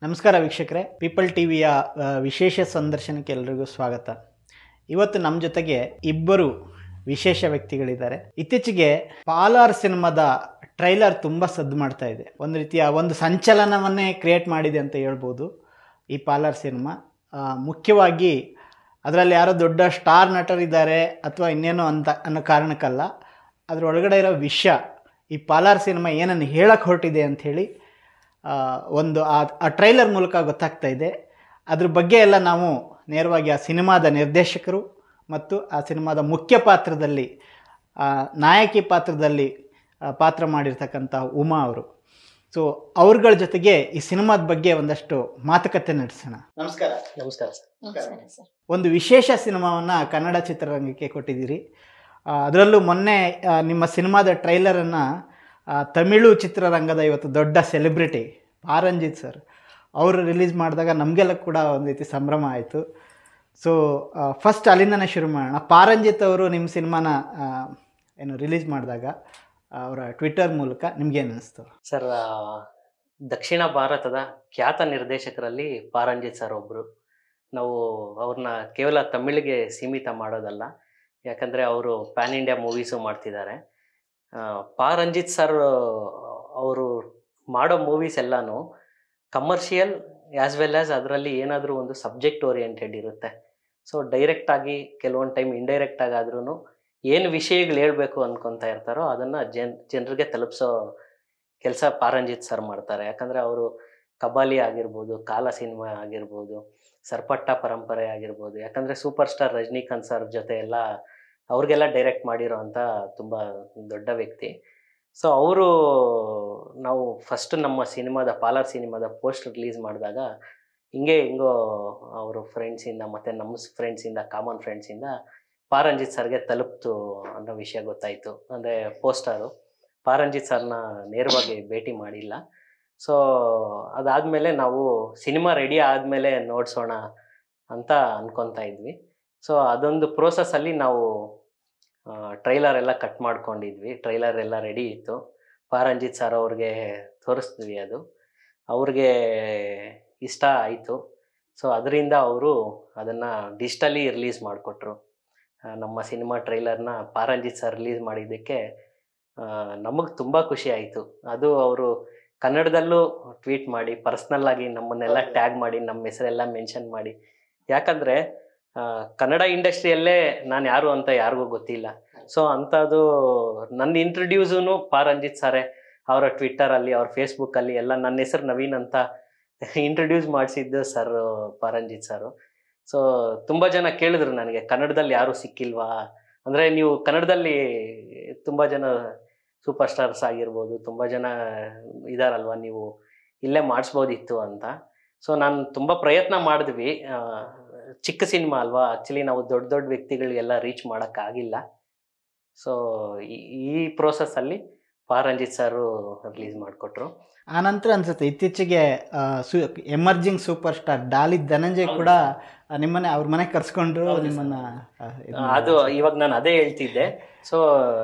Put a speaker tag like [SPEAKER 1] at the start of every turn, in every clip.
[SPEAKER 1] ನಮಸ್ಕಾರ ವೀಕ್ಷಕರೇ ಪೀಪಲ್ ಟಿವಿಯ ವಿಶೇಷ ಸಂದರ್ಶನಕ್ಕೆ ಎಲ್ರಿಗೂ ಸ್ವಾಗತ ಇವತ್ತು ನಮ್ಮ ಜೊತೆಗೆ ಇಬ್ಬರು ವಿಶೇಷ ವ್ಯಕ್ತಿಗಳಿದ್ದಾರೆ ಇತ್ತೀಚೆಗೆ ಪಾಲಾರ್ ಸಿನಿಮಾದ ಟ್ರೈಲರ್ ತುಂಬ ಸದ್ದು ಮಾಡ್ತಾ ಇದೆ ಒಂದು ರೀತಿಯ ಒಂದು ಸಂಚಲನವನ್ನೇ ಕ್ರಿಯೇಟ್ ಮಾಡಿದೆ ಅಂತ ಹೇಳ್ಬೋದು ಈ ಪಾಲಾರ್ ಸಿನಿಮಾ ಆ, ಮುಖ್ಯವಾಗಿ ಅದರಲ್ಲಿ ಯಾರೋ ದೊಡ್ಡ ಸ್ಟಾರ್ ನಟರಿದ್ದಾರೆ ಅಥವಾ ಇನ್ನೇನೋ ಅಂತ ಅನ್ನೋ ಕಾರಣಕ್ಕಲ್ಲ ಅದ್ರ ಒಳಗಡೆ ಇರೋ ವಿಷಯ ಈ ಪಾಲಾರ್ ಸಿನಿಮಾ ಏನನ್ನು ಹೇಳಕ್ಕೆ ಹೊರಟಿದೆ ಅಂಥೇಳಿ ಆ, ಒಂದು ಆ ಆ ಟ್ರೈಲರ್ ಮೂಲಕ ಗೊತ್ತಾಗ್ತಾ ಇದೆ ಅದ್ರ ಬಗ್ಗೆ ಎಲ್ಲ ನಾವು ನೇರವಾಗಿ ಆ ಸಿನಿಮಾದ ನಿರ್ದೇಶಕರು ಮತ್ತು ಆ ಸಿನಿಮಾದ ಮುಖ್ಯ ಪಾತ್ರದಲ್ಲಿ ಆ, ನಾಯಕಿ ಪಾತ್ರದಲ್ಲಿ ಆ, ಪಾತ್ರ ಮಾಡಿರ್ತಕ್ಕಂಥ ಉಮಾ ಅವರು ಸೊ ಅವ್ರಗಳ ಜೊತೆಗೆ ಈ ಸಿನಿಮಾದ ಬಗ್ಗೆ ಒಂದಷ್ಟು ಮಾತುಕತೆ ನಡೆಸೋಣ ನಮಸ್ಕಾರ
[SPEAKER 2] ನಮಸ್ಕಾರ ಸರ್
[SPEAKER 3] ನಮಸ್ಕಾರ ಸರ್
[SPEAKER 1] ಒಂದು ವಿಶೇಷ ಸಿನಿಮಾವನ್ನು ಕನ್ನಡ ಚಿತ್ರರಂಗಕ್ಕೆ ಕೊಟ್ಟಿದ್ದೀರಿ ಆ, ಅದರಲ್ಲೂ ಮೊನ್ನೆ ಆ, ನಿಮ್ಮ ಸಿನಿಮಾದ ಟ್ರೈಲರನ್ನು ತಮಿಳು ಚಿತ್ರರಂಗದ ಇವತ್ತು ದೊಡ್ಡ ಸೆಲೆಬ್ರಿಟಿ ಪಾರಂಜಿತ್ ಸರ್ ಅವರು ರಿಲೀಸ್ ಮಾಡಿದಾಗ ನಮಗೆಲ್ಲ ಕೂಡ ಒಂದು ರೀತಿ ಸಂಭ್ರಮ ಆಯಿತು ಸೊ ಫಸ್ಟ್ ಅಲ್ಲಿಂದನೇ ಶುರು ಮಾಡೋಣ ಪಾರಂಜಿತ್ ಅವರು ನಿಮ್ಮ ಸಿನಿಮಾನ ಆ, ಏನು ರಿಲೀಸ್ ಮಾಡಿದಾಗ ಅವರ ಟ್ವಿಟ್ಟರ್ ಮೂಲಕ ನಿಮ್ಗೇನು ಅನಿಸ್ತು
[SPEAKER 2] ಸರ್ ಆ, ದಕ್ಷಿಣ ಭಾರತದ ಖ್ಯಾತ ನಿರ್ದೇಶಕರಲ್ಲಿ ಪಾರಂಜಿತ್ ಸರ್ ಒಬ್ಬರು ನಾವು ಅವ್ರನ್ನ ಕೇವಲ ತಮಿಳಿಗೆ ಸೀಮಿತ ಮಾಡೋದಲ್ಲ ಯಾಕಂದರೆ ಅವರು ಪ್ಯಾನ್ ಇಂಡಿಯಾ ಮೂವೀಸು ಮಾಡ್ತಿದ್ದಾರೆ ಆ, ಪಾರಂಜಿತ್ ಸರ್ ಅವರು ಮಾಡೋ ಮೂವೀಸ್ ಎಲ್ಲನೂ ಕಮರ್ಷಿಯಲ್ ಆ್ಯಸ್ ವೆಲ್ ಆ್ಯಸ್ ಅದರಲ್ಲಿ ಏನಾದರೂ ಒಂದು ಸಬ್ಜೆಕ್ಟ್ ಓರಿಯೆಂಟೆಡ್ ಇರುತ್ತೆ ಸೊ ಡೈರೆಕ್ಟಾಗಿ ಕೆಲವೊಂದು ಟೈಮ್ ಇಂಡೈರೆಕ್ಟ್ ಆಗಾದ್ರೂ ಏನು ವಿಷಯಗಳು ಹೇಳಬೇಕು ಅನ್ಕೊತಾ ಇರ್ತಾರೋ ಅದನ್ನು ಜನ್ ಜನರಿಗೆ ತಲುಪಿಸೋ ಕೆಲಸ ಪಾರಂಜಿತ್ ಸರ್ ಮಾಡ್ತಾರೆ ಯಾಕಂದರೆ ಅವರು ಕಬಾಲಿ ಆಗಿರ್ಬೋದು ಕಾಲ ಸಿನಿಮಾ ಆಗಿರ್ಬೋದು ಸರ್ಪಟ್ಟ ಪರಂಪರೆ ಆಗಿರ್ಬೋದು ಯಾಕಂದರೆ ಸೂಪರ್ ಸ್ಟಾರ್ ರಜನಿಕಾಂತ್ ಸರ್ ಜೊತೆ ಎಲ್ಲ ಅವ್ರಿಗೆಲ್ಲ ಡೈರೆಕ್ಟ್ ಮಾಡಿರೋ ಅಂಥ ತುಂಬ ದೊಡ್ಡ ವ್ಯಕ್ತಿ ಸೊ ಅವರು ನಾವು ಫಸ್ಟ್ ನಮ್ಮ ಸಿನಿಮಾದ ಪಾಲಾರ್ ಸಿನಿಮಾದ ಪೋಸ್ಟ್ ರಿಲೀಸ್ ಮಾಡಿದಾಗ ಹಿಂಗೆ ಹಿಂಗೋ ಅವರು ಫ್ರೆಂಡ್ಸಿಂದ ಮತ್ತು ನಮ್ಮ ಫ್ರೆಂಡ್ಸಿಂದ ಕಾಮನ್ ಫ್ರೆಂಡ್ಸಿಂದ ಪಾರಂಜಿತ್ ಸರ್ಗೆ ತಲುಪ್ತು ಅನ್ನೋ ವಿಷಯ ಗೊತ್ತಾಯಿತು ಅಂದರೆ ಪೋಸ್ಟರು ಪಾರಂಜಿತ್ ಸರ್ನ ನೇರವಾಗಿ ಭೇಟಿ ಮಾಡಿಲ್ಲ ಸೊ ಅದಾದಮೇಲೆ ನಾವು ಸಿನಿಮಾ ರೆಡಿ ಆದಮೇಲೆ ನೋಡ್ಸೋಣ ಅಂತ ಅನ್ಕೊತಾ ಇದ್ವಿ ಸೊ ಅದೊಂದು ಪ್ರೋಸೆಸ್ಸಲ್ಲಿ ನಾವು ಟ್ರೈಲರ್ ಎಲ್ಲ ಕಟ್ ಮಾಡ್ಕೊಂಡಿದ್ವಿ ಟ್ರೈಲರ್ ಎಲ್ಲ ರೆಡಿ ಇತ್ತು ಪಾರಂಜಿತ್ ಸರ್ ಅವ್ರಿಗೆ ತೋರಿಸಿದ್ವಿ ಅದು ಅವ್ರಿಗೆ ಇಷ್ಟ ಆಯಿತು ಸೊ ಅದರಿಂದ ಅವರು ಅದನ್ನು ಡಿಜಿಟಲಿ ರಿಲೀಸ್ ಮಾಡಿಕೊಟ್ರು ನಮ್ಮ ಸಿನಿಮಾ ಟ್ರೈಲರ್ನ ಪಾರಂಜಿತ್ ಸರ್ ರಿಲೀಸ್ ಮಾಡಿದ್ದಕ್ಕೆ ನಮಗೆ ತುಂಬ ಖುಷಿ ಆಯಿತು ಅದು ಅವರು ಕನ್ನಡದಲ್ಲೂ ಟ್ವೀಟ್ ಮಾಡಿ ಪರ್ಸ್ನಲ್ ಆಗಿ ನಮ್ಮನ್ನೆಲ್ಲ ಟ್ಯಾಗ್ ಮಾಡಿ ನಮ್ಮ ಹೆಸರೆಲ್ಲ ಮೆನ್ಷನ್ ಮಾಡಿ ಯಾಕಂದರೆ ಕನ್ನಡ ಇಂಡಸ್ಟ್ರಿಯಲ್ಲೇ ನಾನು ಯಾರು ಅಂತ ಯಾರಿಗೂ ಗೊತ್ತಿಲ್ಲ ಸೊ ಅಂಥದ್ದು ನನ್ನ ಇಂಟ್ರಡ್ಯೂಸೂ ಪಾರಂಜಿತ್ ಸರೇ ಅವರ ಟ್ವಿಟ್ಟರಲ್ಲಿ ಅವ್ರ ಫೇಸ್ಬುಕ್ಕಲ್ಲಿ ಎಲ್ಲ ನನ್ನ ಹೆಸರು ನವೀನ್ ಅಂತ ಇಂಟ್ರಡ್ಯೂಸ್ ಮಾಡಿಸಿದ್ದು ಸರ್ ಪಾರಂಜಿತ್ ಸರು ಸೊ ತುಂಬ ಜನ ಕೇಳಿದ್ರು ನನಗೆ ಕನ್ನಡದಲ್ಲಿ ಯಾರೂ ಸಿಕ್ಕಿಲ್ವಾ ಅಂದರೆ ನೀವು ಕನ್ನಡದಲ್ಲಿ ತುಂಬ ಜನ ಸೂಪರ್ ಸ್ಟಾರ್ಸ್ ಆಗಿರ್ಬೋದು ತುಂಬ ಜನ ಇದಾರಲ್ವ ನೀವು ಇಲ್ಲೇ ಮಾಡಿಸ್ಬೋದಿತ್ತು ಅಂತ ಸೊ ನಾನು ತುಂಬ ಪ್ರಯತ್ನ ಮಾಡಿದ್ವಿ ಆ, ಚಿಕ್ಕ ಸಿನಿಮಾ ಅಲ್ವಾ ಆ್ಯಕ್ಚುಲಿ ನಾವು ದೊಡ್ಡ ದೊಡ್ಡ ವ್ಯಕ್ತಿಗಳಿಗೆಲ್ಲ ರೀಚ್ ಮಾಡೋಕ್ಕಾಗಿಲ್ಲ ಸೊ ಈ ಪ್ರೋಸೆಸ್ಸಲ್ಲಿ ಪಾರಂಜಿತ್ ಸರು ರಿಲೀಸ್ ಮಾಡಿಕೊಟ್ರು
[SPEAKER 1] ಆನಂತರ ಅನ್ಸುತ್ತೆ ಇತ್ತೀಚೆಗೆ ಆ, ಸು emerging super star Daali Dhananjay ಕೂಡ ಆ, ನಿಮ್ಮನ್ನ ಅವ್ರ ಮನೆ ಕರ್ಸ್ಕೊಂಡ್ರು
[SPEAKER 2] ಹೌದು ಸರ್.
[SPEAKER 1] ನಿಮ್ಮನ್ನ ಆ, ಇದ್
[SPEAKER 2] ಅದು
[SPEAKER 1] ಮಾಡಿದ್ರು.
[SPEAKER 2] ಇವಾಗ ನಾನು ಅದೇ ಹೇಳ್ತಿದ್ದೆ ಸೊ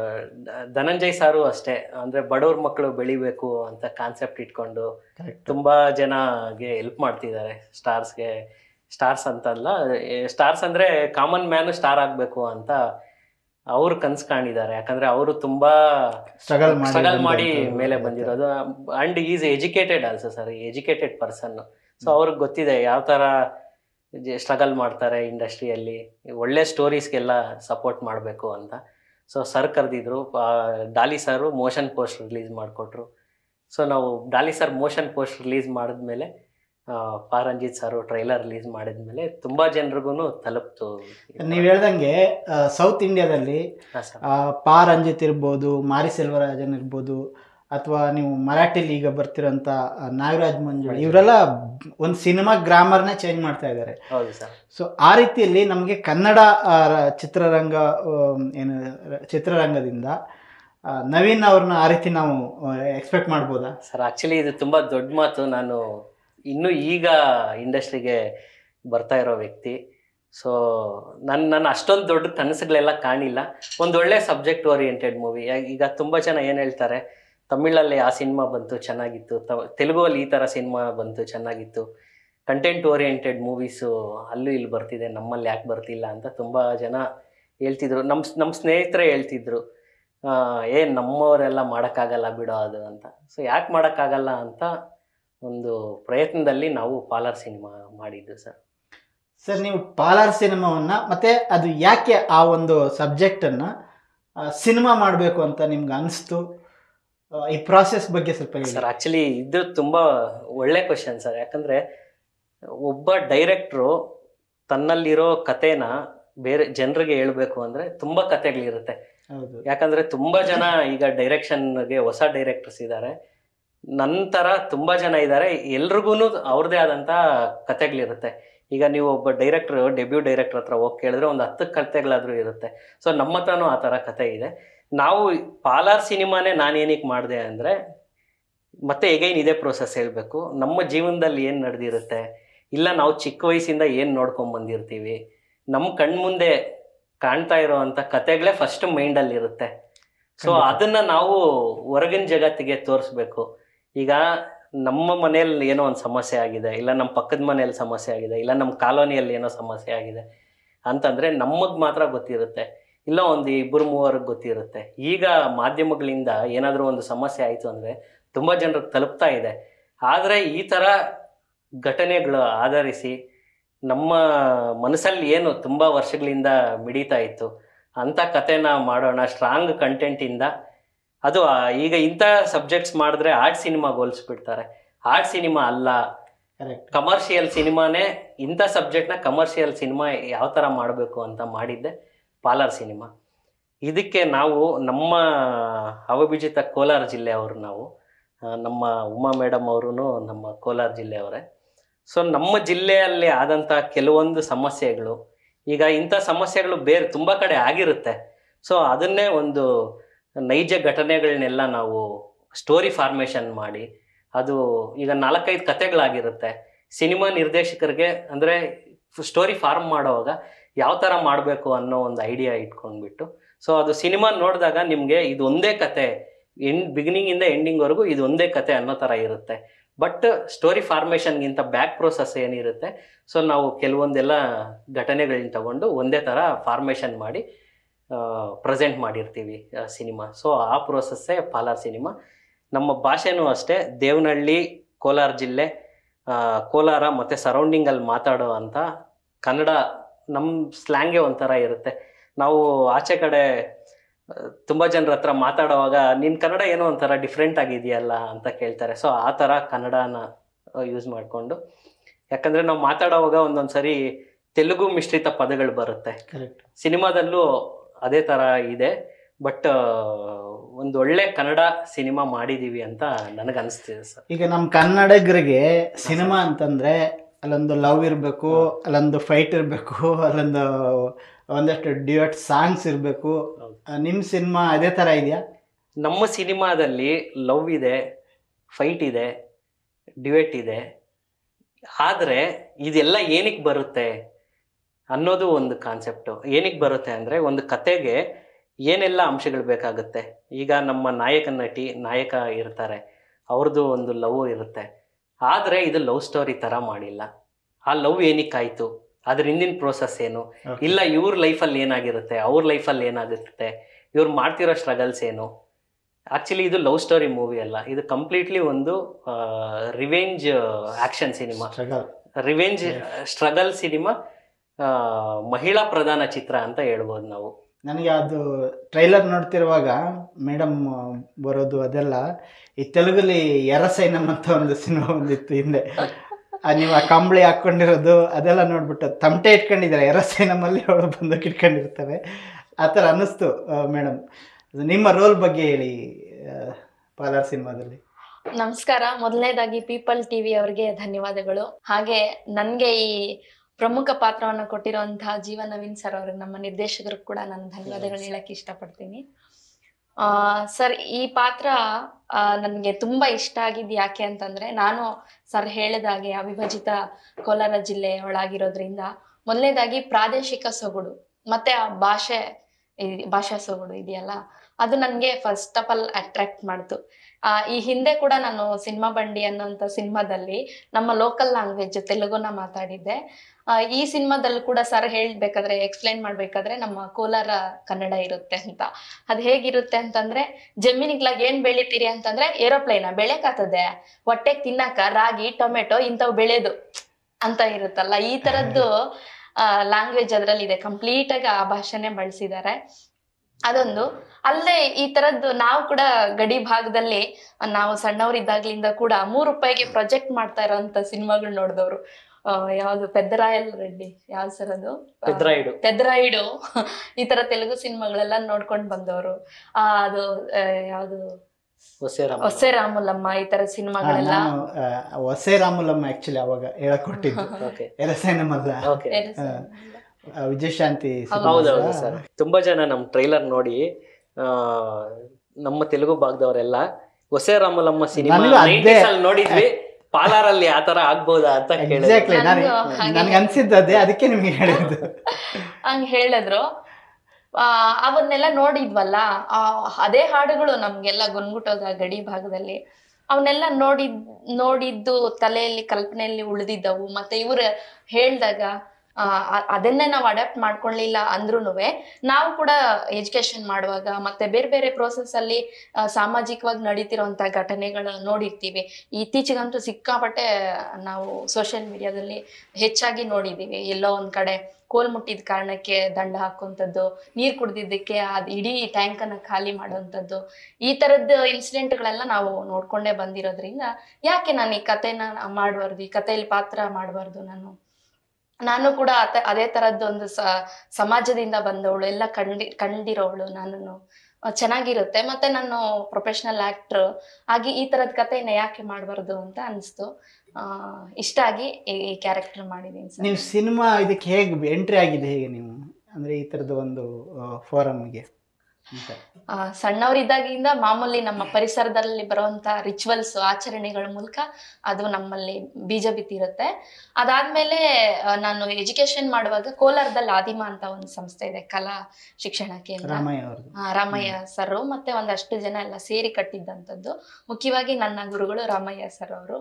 [SPEAKER 2] ಧನಂಜಯ್ ಸಾರು ಅಷ್ಟೇ ಅಂದ್ರೆ ಬಡವ್ರ ಮಕ್ಕಳು ಬೆಳಿಬೇಕು ಅಂತ ಕಾನ್ಸೆಪ್ಟ್ ಇಟ್ಕೊಂಡು
[SPEAKER 1] Correct.
[SPEAKER 2] ತುಂಬಾ ಜನಗೆ ಹೆಲ್ಪ್ ಮಾಡ್ತಿದ್ದಾರೆ ಸ್ಟಾರ್ಸ್ಗೆ ಸ್ಟಾರ್ಸ್ ಅಂತಲ್ಲ ಸ್ಟಾರ್ಸ್ ಅಂದ್ರೆ ಕಾಮನ್ ಮ್ಯಾನ್ ಸ್ಟಾರ್ ಆಗ್ಬೇಕು ಅಂತ ಅವ್ರು ಕನ್ಸ್ ಕಾಣಿದ್ದಾರೆ ಯಾಕಂದ್ರೆ ಅವರು ತುಂಬಾ
[SPEAKER 1] Struggle ಮಾಡಿ
[SPEAKER 2] ಸ್ಟ್ರಗಲ್ ಮಾಡಿ
[SPEAKER 1] ಬಂದಂಥವ್ರು.
[SPEAKER 2] ಮೇಲೆ ಬಂದಿರೋದು and is educated also sir educated person so ಅವ್ರಿಗೆ ಗೊತ್ತಿದೆ ಯಾವ ಥರ ಸ್ಟ್ರಗಲ್ ಮಾಡ್ತಾರೆ ಇಂಡಸ್ಟ್ರಿಯಲ್ಲಿ ಒಳ್ಳೆ ಸ್ಟೋರೀಸ್ಗೆಲ್ಲ ಸಪೋರ್ಟ್ ಮಾಡಬೇಕು ಅಂತ ಸೊ ಸರ್ ಕರೆದಿದ್ರು Daali sir motion post release ಮಾಡಿಕೊಟ್ರು ಸೊ ನಾವು Daali sir motion post release ಮಾಡಿದ್ಮೇಲೆ ಆ, ಪಾರಂಜಿತ್ ಸರ್ ಟ್ರೈಲರ್ ರಿಲೀಸ್ ಮಾಡಿದ್ಮೇಲೆ ತುಂಬ ಜನರಿಗೂ ತಲುಪ್ತು
[SPEAKER 1] ನೀವ್ ಹೇಳ್ದಂಗೆ ಸೌತ್ ಇಂಡಿಯಾದಲ್ಲಿ
[SPEAKER 2] ಹಾಂ ಸರ್
[SPEAKER 1] ಆ, ಪಾ ರಂಜಿತ್ ಇರ್ಬೋದು ಮಾರಿ ಸೆಲ್ವರಾಜನ್ ಇರ್ಬೋದು ಅಥವಾ ನೀವು ಮರಾಠಿಲಿ ಈಗ ಬರ್ತಿರೋಂಥ ಆ, ನಾಗರಾಜ್ ಮಂಜುಳಿ ಇವರೆಲ್ಲ ಒಂದು ಸಿನಿಮಾ ಗ್ರಾಮರ್ನೇ ಚೇಂಜ್ ಮಾಡ್ತಾ ಇದ್ದಾರೆ
[SPEAKER 2] ಹೌದು ಸರ್
[SPEAKER 1] ಸೊ ಆ ರೀತಿಯಲ್ಲಿ ನಮಗೆ ಕನ್ನಡ ಆ, ರ- ಚಿತ್ರರಂಗ ಆಮ್, ಏನು ರ- ಚಿತ್ರರಂಗದಿಂದ ಆ, ನವೀನ್ ಅವ್ರನ್ನ ಆ ರೀತಿ ನಾವು ಎಕ್ಸ್ಪೆಕ್ಟ್ ಮಾಡ್ಬೋದಾ
[SPEAKER 2] ಸರ್ ಆ್ಯಕ್ಚುಲಿ ಇದು ತುಂಬ ದೊಡ್ಡ ಮಾತು ನಾನು ಇನ್ನೂ ಈಗ ಇಂಡಸ್ಟ್ರಿಗೆ ಬರ್ತಾ ಇರೋ ವ್ಯಕ್ತಿ ಸೊ ನನ್ನ ನನ್ನ ಅಷ್ಟೊಂದು ದೊಡ್ಡ ಕನಸುಗಳೆಲ್ಲ ಕಾಣಿಲ್ಲ ಒಂದು ಒಳ್ಳೆ ಸಬ್ಜೆಕ್ಟ್ ಓರಿಯೆಂಟೆಡ್ ಮೂವಿ ಈಗ ತುಂಬ ಜನ ಏನು ಹೇಳ್ತಾರೆ ತಮಿಳಲ್ಲಿ ಆ ಸಿನಿಮಾ ಬಂತು ಚೆನ್ನಾಗಿತ್ತು ತ ತೆಲುಗುವಲ್ಲಿ ಈ ಥರ ಸಿನಿಮಾ ಬಂತು ಚೆನ್ನಾಗಿತ್ತು ಕಂಟೆಂಟ್ ಓರಿಯೆಂಟೆಡ್ ಮೂವೀಸು ಅಲ್ಲೂ ಇಲ್ಲಿ ಬರ್ತಿದೆ ನಮ್ಮಲ್ಲಿ ಯಾಕೆ ಬರ್ತಿಲ್ಲ ಅಂತ ತುಂಬ ಜನ ಹೇಳ್ತಿದ್ರು ನಮ್ಮ ನಮ್ಮ ಸ್ನೇಹಿತರೇ ಹೇಳ್ತಿದ್ರು ಆ, ಏ ನಮ್ಮವರೆಲ್ಲ ಮಾಡೋಕ್ಕಾಗಲ್ಲ ಬಿಡೋ ಅದು ಅಂತ ಸೊ ಯಾಕೆ ಮಾಡೋಕ್ಕಾಗಲ್ಲ ಅಂತ ಒಂದು ಪ್ರಯತ್ನದಲ್ಲಿ ನಾವು ಪಾಲರ್ ಸಿನಿಮಾ ಮಾಡಿದ್ದು ಸರ್
[SPEAKER 1] ಸರ್ ನೀವು ಪಾಲಾರ್ ಸಿನಿಮಾವನ್ನ ಮತ್ತೆ ಅದು ಯಾಕೆ ಆ ಒಂದು ಸಬ್ಜೆಕ್ಟನ್ನು ಸಿನಿಮಾ ಮಾಡಬೇಕು ಅಂತ ನಿಮ್ಗೆ ಅನಿಸ್ತು ಆ, ಈ ಪ್ರಾಸೆಸ್ ಬಗ್ಗೆ ಸ್ವಲ್ಪ ಹೇಳಿ
[SPEAKER 2] ಸರ್ ಆಕ್ಚುಲಿ ಇದು ತುಂಬಾ ಒಳ್ಳೆ ಕ್ವಶನ್ ಸರ್ ಯಾಕಂದ್ರೆ ಒಬ್ಬ ಡೈರೆಕ್ಟ್ರು ತನ್ನಲ್ಲಿರೋ ಕಥೆನ ಬೇರೆ ಜನರಿಗೆ ಹೇಳ್ಬೇಕು ಅಂದ್ರೆ ತುಂಬಾ ಕಥೆಗಳಿರುತ್ತೆ
[SPEAKER 1] ಹೌದು
[SPEAKER 2] ಯಾಕಂದ್ರೆ ತುಂಬಾ ಜನ ಈಗ ಡೈರೆಕ್ಷನ್ಗೆ ಹೊಸ ಡೈರೆಕ್ಟರ್ಸ್ ಇದ್ದಾರೆ ನಂತರ ತುಂಬಾ ಜನ ಇದ್ದಾರೆ ಎಲ್ರಿಗೂ ಅವ್ರದೇ ಆದಂತ ಕಥೆಗಳಿರುತ್ತೆ ಈಗ ನೀವು ಒಬ್ಬ ಡೈರೆಕ್ಟರ್ ಡೆಬ್ಯೂ ಡೈರೆಕ್ಟರ್ ಹತ್ರ ಹೋಗಿ ಕೇಳಿದ್ರೆ ಒಂದು ಹತ್ತು ಕಥೆಗಳಾದ್ರೂ ಇರುತ್ತೆ ಸೊ ನಮ್ಮ ಹತ್ರನೂ ಆ ಥರ ಕಥೆ ಇದೆ ನಾವು ಪಾಲಾರ್ ಸಿನಿಮಾನೇ ನಾನು ಏನಕ್ಕೆ ಮಾಡಿದೆ ಅಂದರೆ ಮತ್ತೆ ಎಗೈನ್ ಇದೇ ಪ್ರೋಸೆಸ್ ಹೇಳಬೇಕು ನಮ್ಮ ಜೀವನದಲ್ಲಿ ಏನು ನಡೆದಿರುತ್ತೆ ಇಲ್ಲ ನಾವು ಚಿಕ್ಕ ವಯಸ್ಸಿಂದ ಏನು ನೋಡ್ಕೊಂಡ್ ಬಂದಿರ್ತೀವಿ ನಮ್ಮ ಕಣ್ಮುಂದೆ ಕಾಣ್ತಾ ಇರೋವಂಥ ಕತೆಗಳೇ ಫಸ್ಟ್ ಮೈಂಡಲ್ಲಿ ಇರುತ್ತೆ ಸೊ
[SPEAKER 1] ಖಂಡಿತ.
[SPEAKER 2] ಅದನ್ನ ನಾವು ಹೊರಗಿನ ಜಗತ್ತಿಗೆ ತೋರಿಸ್ಬೇಕು ಈಗ ನಮ್ಮ ಮನೆಯಲ್ಲಿ ಏನೋ ಒಂದು ಸಮಸ್ಯೆ ಆಗಿದೆ ಇಲ್ಲ ನಮ್ಮ ಪಕ್ಕದ ಮನೆಯಲ್ಲಿ ಸಮಸ್ಯೆ ಆಗಿದೆ ಇಲ್ಲ ನಮ್ಮ ಕಾಲೋನಿಯಲ್ಲಿ ಏನೋ ಸಮಸ್ಯೆ ಆಗಿದೆ ಅಂತಂದ್ರೆ ನಮಗೆ ಮಾತ್ರ ಗೊತ್ತಿರುತ್ತೆ ಇಲ್ಲ ಒಂದು ಇಬ್ಬರು ಮೂವರಿಗೆ ಗೊತ್ತಿರುತ್ತೆ ಈಗ ಮಾಧ್ಯಮಗಳಿಂದ ಏನಾದರೂ ಒಂದು ಸಮಸ್ಯೆ ಆಯಿತು ಅಂದರೆ ತುಂಬ ಜನರಿಗೆ ತಲುಪ್ತಾ ಇದೆ ಆದರೆ ಈ ಥರ ಘಟನೆಗಳು ಆಧರಿಸಿ ನಮ್ಮ ಮನಸ್ಸಲ್ಲಿ ಏನು ತುಂಬ ವರ್ಷಗಳಿಂದ ಮಿಡಿತಾ ಇತ್ತು ಅಂಥ ಕಥೆನ ಮಾಡೋಣ ಸ್ಟ್ರಾಂಗ್ ಕಂಟೆಂಟಿಂದ ಅದು ಆ, ಈಗ ಇಂಥ ಸಬ್ಜೆಕ್ಟ್ಸ್ ಮಾಡಿದ್ರೆ ಆರ್ಟ್ ಸಿನಿಮಾ ಹೋಲಿಸ್ಬಿಡ್ತಾರೆ ಆರ್ಟ್ ಸಿನಿಮಾ ಅಲ್ಲ
[SPEAKER 1] ಕರೆಕ್ಟ್
[SPEAKER 2] ಕಮರ್ಷಿಯಲ್ ಸಿನಿಮಾನೇ ಇಂಥ ಸಬ್ಜೆಕ್ಟ್ನ ಕಮರ್ಷಿಯಲ್ ಸಿನಿಮಾ ಯಾವ ಥರ ಮಾಡಬೇಕು ಅಂತ ಮಾಡಿದ್ದೆ ಪಾಲಾರ್ ಸಿನಿಮಾ ಇದಕ್ಕೆ ನಾವು ನಮ್ಮ ಅವಭಿಜಿತ ಕೋಲಾರ ಜಿಲ್ಲೆಯವರು ನಾವು ಆ, ನಮ್ಮ ಉಮಾ ಮೇಡಮ್ ಅವರು ನಮ್ಮ ಕೋಲಾರ ಜಿಲ್ಲೆಯವರೇ ಸೊ ನಮ್ಮ ಜಿಲ್ಲೆಯಲ್ಲಿ ಆದಂಥ ಕೆಲವೊಂದು ಸಮಸ್ಯೆಗಳು ಈಗ ಇಂಥ ಸಮಸ್ಯೆಗಳು ಬೇರೆ ತುಂಬ ಕಡೆ ಆಗಿರುತ್ತೆ ಸೊ ಅದನ್ನೇ ಒಂದು ನೈಜ ಘಟನೆಗಳನ್ನೆಲ್ಲ ನಾವು ಸ್ಟೋರಿ ಫಾರ್ಮೇಷನ್ ಮಾಡಿ ಅದು ಈಗ ನಾಲ್ಕೈದು ಕತೆಗಳಾಗಿರುತ್ತೆ ಸಿನಿಮಾ ನಿರ್ದೇಶಕರಿಗೆ ಅಂದರೆ ಸ್ಟೋರಿ ಫಾರ್ಮ್ ಮಾಡುವಾಗ ಯಾವ ಥರ ಮಾಡಬೇಕು ಅನ್ನೋ ಒಂದು ಐಡಿಯಾ ಇಟ್ಕೊಂಡ್ಬಿಟ್ಟು ಸೊ ಅದು ಸಿನಿಮಾ ನೋಡಿದಾಗ ನಿಮಗೆ ಇದು ಒಂದೇ ಕತೆ ಎಂಡ್ ಬಿಗಿನಿಂಗಿಂದ ಎಂಡಿಂಗ್ವರೆಗೂ ಇದು ಒಂದೇ ಕತೆ ಅನ್ನೋ ಥರ ಇರುತ್ತೆ ಬಟ್ ಸ್ಟೋರಿ ಫಾರ್ಮೇಷನ್ಗಿಂತ ಬ್ಯಾಕ್ ಪ್ರೋಸೆಸ್ ಏನಿರುತ್ತೆ ಸೊ ನಾವು ಕೆಲವೊಂದೆಲ್ಲ ಘಟನೆಗಳನ್ನ ತಗೊಂಡು ಒಂದೇ ಥರ ಫಾರ್ಮೇಷನ್ ಮಾಡಿ ಪ್ರೆಸೆಂಟ್ ಮಾಡಿರ್ತೀವಿ ಸಿನಿಮಾ ಸೊ ಆ ಪ್ರೋಸೆಸ್ಸೇ ಪಾಲಾರ್ ಸಿನಿಮಾ ನಮ್ಮ ಭಾಷೆನೂ ಅಷ್ಟೇ ದೇವನಹಳ್ಳಿ ಕೋಲಾರ ಜಿಲ್ಲೆ ಆ, ಕೋಲಾರ ಮತ್ತು ಸರೌಂಡಿಂಗಲ್ಲಿ ಮಾತಾಡೋ ಅಂತ ಕನ್ನಡ ನಮ್ಮ ಸ್ಲ್ಯಾಂಗೇ ಒಂಥರ ಇರುತ್ತೆ ನಾವು ಆಚೆ ಕಡೆ ಆ, ತುಂಬ ಜನರ ಹತ್ರ ಮಾತಾಡುವಾಗ ನಿನ್ನ ಕನ್ನಡ ಏನೋ ಒಂಥರ ಡಿಫ್ರೆಂಟ್ ಆಗಿದೆಯಲ್ಲ ಅಂತ ಕೇಳ್ತಾರೆ ಸೊ ಆ ಥರ ಕನ್ನಡನ ಯೂಸ್ ಮಾಡಿಕೊಂಡು ಯಾಕಂದರೆ ನಾವು ಮಾತಾಡುವಾಗ ಒಂದೊಂದು ಸರಿ ತೆಲುಗು ಮಿಶ್ರಿತ ಪದಗಳು ಬರುತ್ತೆ
[SPEAKER 1] ಕರೆಕ್ಟ್
[SPEAKER 2] ಸಿನಿಮಾದಲ್ಲೂ ಅದೇ ಥರ ಇದೆ ಬಟ್ ಒಂದು ಒಳ್ಳೆ ಕನ್ನಡ ಸಿನಿಮಾ ಮಾಡಿದ್ದೀವಿ ಅಂತ ನನಗನ್ನಿಸ್ತಿದೆ ಸರ್
[SPEAKER 1] ಈಗ ನಮ್ಮ ಕನ್ನಡಿಗರಿಗೆ ಸಿನಿಮಾ ಅಂತಂದ್ರೆ ಅಲ್ಲೊಂದು ಲವ್ ಇರಬೇಕು ಅಲ್ಲೊಂದು ಫೈಟ್ ಇರಬೇಕು ಅಲ್ಲೊಂದು ಒಂದಷ್ಟು ಡ್ಯೂಯಟ್ ಸಾಂಗ್ಸ್ ಇರಬೇಕು
[SPEAKER 2] ಹೌದು.
[SPEAKER 1] ನಿಮ್ಮ ಸಿನಿಮಾ ಅದೇ ಥರ ಇದೆಯಾ
[SPEAKER 2] ನಮ್ಮ ಸಿನಿಮಾದಲ್ಲಿ ಲವ್ ಇದೆ ಫೈಟ್ ಇದೆ ಡಿವೇಟ್ ಇದೆ ಆದರೆ ಇದೆಲ್ಲ ಏನಕ್ಕೆ ಬರುತ್ತೆ ಅನ್ನೋದು ಒಂದು ಕಾನ್ಸೆಪ್ಟು ಏನಕ್ಕೆ ಬರುತ್ತೆ ಅಂದರೆ ಒಂದು ಕತೆಗೆ ಏನೆಲ್ಲ ಅಂಶಗಳು ಬೇಕಾಗುತ್ತೆ ಈಗ ನಮ್ಮ ನಾಯಕ ನಟಿ ನಾಯಕ ಇರ್ತಾರೆ ಅವ್ರದ್ದು ಒಂದು ಲವ್ ಇರುತ್ತೆ ಆದರೆ ಇದು ಲವ್ ಸ್ಟೋರಿ ಥರ ಮಾಡಿಲ್ಲ ಆ ಲವ್ ಏನಕ್ಕಾಯ್ತು ಅದ್ರ ಹಿಂದಿನ ಪ್ರೋಸೆಸ್ ಏನು ಇಲ್ಲ ಇವ್ರ ಲೈಫಲ್ಲಿ ಏನಾಗಿರುತ್ತೆ ಅವ್ರ ಲೈಫಲ್ಲಿ ಏನಾಗುತ್ತೆ ಇವ್ರು ಮಾಡ್ತಿರೋ ಸ್ಟ್ರಗಲ್ಸ್ ಏನು ಆಕ್ಚುಲಿ ಇದು ಲವ್ ಸ್ಟೋರಿ ಮೂವಿ ಅಲ್ಲ ಇದು ಕಂಪ್ಲೀಟ್ಲಿ ಒಂದು revenge action cinema
[SPEAKER 1] Struggle.
[SPEAKER 2] Revenge struggle cinema ಮಹಿಳಾ ಪ್ರಧಾನ ಚಿತ್ರ ಅಂತ ಹೇಳ್ಬೋದು ನಾವು
[SPEAKER 1] ನನಗೆ ಅದು ಟ್ರೈಲರ್ ನೋಡ್ತಿರುವಾಗ ಮೇಡಮ್ ಬರೋದು ಅದೆಲ್ಲ ಈ ತೆಲುಗಲ್ಲಿ ಎರಸೈನಮ್ ಅಂತ ಒಂದು ಸಿನಿಮಾ ಬಂದಿತ್ತು ಹಿಂದೆ ಆ ನೀವು ಆ ಕಂಬಳಿ ಹಾಕ್ಕೊಂಡಿರೋದು ಅದೆಲ್ಲ ನೋಡ್ಬಿಟ್ಟು ತಮಟೆ ಇಟ್ಕೊಂಡಿದ್ದಾರೆ ಎರಸೈನಮಲ್ಲಿ ಅವಳು ಬಂದಕ್ಕೆ ಇಟ್ಕೊಂಡಿರ್ತಾರೆ ಆ ಥರ ಅನ್ನಿಸ್ತು ಮೇಡಮ್ ನಿಮ್ಮ ರೋಲ್ ಬಗ್ಗೆ ಹೇಳಿ ಆ, ಪಾಲಾರ್ ಸಿನಿಮಾದಲ್ಲಿ
[SPEAKER 3] ನಮಸ್ಕಾರ ಮೊದಲನೇದಾಗಿ ಪೀಪಲ್ ಟಿವಿ ಅವರಿಗೆ ಧನ್ಯವಾದಗಳು ಹಾಗೆ ನನಗೆ ಈ ಪ್ರಮುಖ ಪಾತ್ರವನ್ನು ಕೊಟ್ಟಿರುವಂತಹ ಜೀವ ನವೀನ್ ಸರ್ ಅವ್ರಿಗೆ ನಮ್ಮ ನಿರ್ದೇಶಕರು ಕೂಡ ನಾನು ಧನ್ಯವಾದಗಳನ್ನ ಹೇಳಕ್ ಇಷ್ಟಪಡ್ತೀನಿ ಆ ಸರ್ ಈ ಪಾತ್ರ ನನಗೆ ತುಂಬಾ ಇಷ್ಟ ಆಗಿದ್ದು ಯಾಕೆ ಅಂತಂದ್ರೆ ನಾನು ಸರ್ ಹೇಳಿದಾಗೆ ಅವಿಭಜಿತ ಕೋಲಾರ ಜಿಲ್ಲೆ ಒಳಗಿರೋದ್ರಿಂದ ಮೊದಲನೇದಾಗಿ ಪ್ರಾದೇಶಿಕ ಸೊಗಡು ಮತ್ತೆ ಆ ಭಾಷೆ ಈ ಭಾಷಾ ಸೊಗಡು ಇದೆಯಲ್ಲ ಅದು ನನಗೆ ಫಸ್ಟ್ ಆಫ್ ಆಲ್ ಅಟ್ರಾಕ್ಟ್ ಮಾಡ್ತು ಆ, ಈ ಹಿಂದೆ ಕೂಡ ನಾನು ಸಿನಿಮಾ ಬಂಡಿ ಅನ್ನೋಂಥ ಸಿನಿಮಾದಲ್ಲಿ ನಮ್ಮ ಲೋಕಲ್ ಲ್ಯಾಂಗ್ವೇಜ್ ತೆಲುಗುನ ಮಾತಾಡಿದ್ದೆ ಆ, ಈ ಸಿನಿಮಾದಲ್ಲೂ ಕೂಡ ಸರ್ ಹೇಳ್ಬೇಕಾದ್ರೆ ಎಕ್ಸ್ಪ್ಲೈನ್ ಮಾಡ್ಬೇಕಾದ್ರೆ ನಮ್ಮ ಕೋಲಾರ ಕನ್ನಡ ಇರುತ್ತೆ ಅಂತ ಅದ್ ಹೇಗಿರುತ್ತೆ ಅಂತಂದ್ರೆ ಜಮೀನಿಗ್ಲಾಗ ಏನ್ ಬೆಳಿತೀರಿ ಅಂತಂದ್ರೆ ಏರೋಪ್ಲೇನ ಬೆಳೆಕಾತದೆ ಹೊಟ್ಟೆಗ್ ತಿನ್ನಕ ರಾಗಿ ಟೊಮೆಟೊ ಇಂಥವು ಬೆಳೆದು ಅಂತ ಇರುತ್ತಲ್ಲ ಈ ತರದ್ದು ಲ್ಯಾಂಗ್ವೇಜ್ ಅದ್ರಲ್ಲಿ ಇದೆ ಕಂಪ್ಲೀಟ್ ಆಗಿ ಆ ಭಾಷೆನೆ ಬಳಸಿದ್ದಾರೆ ಅದೊಂದು ಅಲ್ಲದೆ ಈ ತರದ್ದು ನಾವು ಕೂಡ ಗಡಿ ಭಾಗದಲ್ಲಿ ನಾವು ಸಣ್ಣವರಿದ್ದಾಗ್ಲಿಂದ ಕೂಡ ಮೂರು ರೂಪಾಯಿಗೆ ಪ್ರೊಜೆಕ್ಟ್ ಮಾಡ್ತಾ ಇರೋಂಥ ಸಿನಿಮಾಗಳು ನೋಡಿದವರು ಯಾವ್ದು ಪೆದ್ದರಾಯಲ್ ರೆಡ್ಡಿ ಯಾವ್ದು ಸರ್ ಅದು ಆ,
[SPEAKER 2] ಪೆದ್ರಾಯಿಡು
[SPEAKER 3] ಪೆದ್ರಾಯಿಡು ಈ ತರ ತೆಲುಗು ಸಿನಿಮಾಗಳೆಲ್ಲ ನೋಡ್ಕೊಂಡ್ ಬಂದವರು ಆ ಅದು ಆ, ಯಾವ್ದು
[SPEAKER 2] ಹೊಸೇರಾಮ
[SPEAKER 3] ಹೊಸೆ ರಾಮುಲಮ್ಮ ಈ ತರ
[SPEAKER 1] ಆ,
[SPEAKER 3] ಸಿನಿಮಾಗಳೆಲ್ಲ
[SPEAKER 1] ನಾನು ಆ, ಹೊಸೆ ರಾಮುಲಮ್ಮ ಆಕ್ಚುಲಿ ಅವಾಗ ಹೇಳಕೊಟ್ಟಿದ್ದು
[SPEAKER 2] ಓಕೆ
[SPEAKER 1] ಎರಸೇನ ಮಲ್ಲ
[SPEAKER 2] ಓಕೆ
[SPEAKER 3] ಬೇರೆ
[SPEAKER 1] ಆ, ಆ, ವಿಜಯಶಾಂತಿ
[SPEAKER 3] ಹೌದು.
[SPEAKER 2] ಹೌದೌದು ಸರ್ ತುಂಬಾ ಜನ ನಮ್ಮ ಟ್ರೈಲರ್ ನೋಡಿ ಆ, ನಮ್ಮ ತೆಲುಗು ಭಾಗದವರೆಲ್ಲ ಹೊಸೆ ರಾಮಲಮ್ಮ ಸಿನಿಮಾ
[SPEAKER 1] ನನಗೂ ಅದೇ.
[SPEAKER 2] ಅಲ್ಲಿ ನೋಡಿದ್ವಿ ಪಾಲಾರಲ್ಲಿ ಆ ತರ ಆಗ್ಬೋದಾ ಅಂತ ಕೇಳಿದ್ರು
[SPEAKER 1] ಎಕ್ಸಾಕ್ಟ್ಲಿ ನಾನು
[SPEAKER 3] ನಂದು ಹಾಗೆ-
[SPEAKER 1] ನನ್ಗೆ ಅನ್ಸಿದ್ದು ಅದೇ ಅದಕ್ಕೆ ನಿಮ್ಗೆ ಹೇಳಿದ್ದು
[SPEAKER 3] ಹಂಗ್ ಹೇಳಿದ್ರು ಆ ಅವನ್ನೆಲ್ಲ ನೋಡಿದ್ವಲ್ಲ ಆ ಅದೇ ಹಾಡುಗಳು ನಮ್ಗೆಲ್ಲ ಗುನ್ಗುಟ್ಟೋದ ಗಡಿ ಭಾಗದಲ್ಲಿ ಅವನ್ನೆಲ್ಲ ನೋಡಿದ್ ನೋಡಿದ್ದು ತಲೆಯಲ್ಲಿ ಕಲ್ಪನೆಯಲ್ಲಿ ಉಳಿದಿದ್ದವು ಮತ್ತೆ ಇವ್ರು ಹೇಳ್ದಾಗ ಆ, ಅ- ಅದನ್ನೇ ನಾವು ಅಡಾಪ್ಟ್ ಮಾಡ್ಕೊಳ್ಳಿಲ್ಲ ಅಂದ್ರೂನುವೆ ನಾವು ಕೂಡ ಎಜುಕೇಶನ್ ಮಾಡುವಾಗ ಮತ್ತೆ ಬೇರೆ ಬೇರೆ ಪ್ರೋಸೆಸ್ ಅಲ್ಲಿ ಆ, ಸಾಮಾಜಿಕವಾಗಿ ನಡೀತಿರೋಂಥ ಘಟನೆಗಳನ್ನ ನೋಡಿರ್ತೀವಿ ಇತ್ತೀಚೆಗಂತೂ ಸಿಕ್ಕಾಪಟ್ಟೆ ನಾವು ಸೋಷಿಯಲ್ ಮೀಡಿಯಾದಲ್ಲಿ ಹೆಚ್ಚಾಗಿ ನೋಡಿದ್ದೀವಿ ಎಲ್ಲೋ ಒಂದ್ ಕಡೆ ಕೋಲ್ ಮುಟ್ಟಿದ ಕಾರಣಕ್ಕೆ ದಂಡ ಹಾಕುವಂಥದ್ದು ನೀರು ಕುಡ್ದಿದ್ದಕ್ಕೆ ಅದು ಇಡೀ ಟ್ಯಾಂಕನ್ನು ಖಾಲಿ ಮಾಡುವಂಥದ್ದು ಈ ಥರದ್ದು ಇನ್ಸಿಡೆಂಟ್ಗಳೆಲ್ಲ ನಾವು ನೋಡ್ಕೊಂಡೇ ಬಂದಿರೋದ್ರಿಂದ ಯಾಕೆ ನಾನು ಈ ಕಥೆನ ಮಾಡಬಾರ್ದು ಈ ಕಥೆಯಲ್ಲಿ ಪಾತ್ರ ಮಾಡಬಾರ್ದು ನಾನು ನಾನು ಕೂಡ ಅತ ಅದೇ ಥರದ್ದು ಒಂದು ಸ ಸಮಾಜದಿಂದ ಬಂದವಳು ಎಲ್ಲ ಕಂಡಿ ಕಂಡಿರೋವಳು ನಾನು ಅಹ್ ಚೆನ್ನಾಗಿರುತ್ತೆ ಮತ್ತೆ ನಾನು ಪ್ರೊಫೆಷ್ನಲ್ ಆಕ್ಟ್ರ್ ಆಗಿ ಈ ಥರದ ಕಥೆನ ಯಾಕೆ ಮಾಡಬಾರ್ದು ಅಂತ ಅನಿಸ್ತು ಇಷ್ಟ ಆಗಿ ಈ ಕ್ಯಾರೆಕ್ಟರ್ ಮಾಡಿದ್ದೀನಿ ಸರ್
[SPEAKER 1] ನೀವು ಸಿನಿಮಾ ಇದಕ್ಕೆ ಹೇಗೆ ಎಂಟ್ರಿ ಆಗಿದೆ ಹೇಗೆ ನೀವು ಅಂದ್ರೆ ಈ ತರದ ಒಂದು ಫೋರಮ್ಗೆ ಅಂತ
[SPEAKER 3] ಆ, ಸಣ್ಣವರಿದ್ದಾಗಿಂದ ಮಾಮೂಲಿ ನಮ್ಮ ಪರಿಸರದಲ್ಲಿ ಬರುವಂತ ರಿಚುವಲ್ಸ್ ಆಚರಣೆಗಳ ಮೂಲಕ ಅದು ನಮ್ಮಲ್ಲಿ ಬೀಜ ಬಿತ್ತಿರುತ್ತೆ ಅದಾದ್ಮೇಲೆ ಆ, ನಾನು ಎಜುಕೇಶನ್ ಮಾಡುವಾಗ ಕೋಲಾರದಲ್ಲಿ ಆದಿಮ ಅಂತ ಒಂದು ಸಂಸ್ಥೆ ಇದೆ ಕಲಾ ಶಿಕ್ಷಣ ಕೇಂದ್ರ
[SPEAKER 1] ರಾಮಯ್ಯ ಅವ್ರದ್ದು
[SPEAKER 3] ಆ, ರಾಮಯ್ಯ ಸರ್ ಮತ್ತೆ ಒಂದಷ್ಟು ಜನ ಎಲ್ಲ ಸೇರಿ ಕಟ್ಟಿದ್ದಂಥದ್ದು ಮುಖ್ಯವಾಗಿ ನನ್ನ ಗುರುಗಳು ರಾಮಯ್ಯ ಸರ್ ಅವರು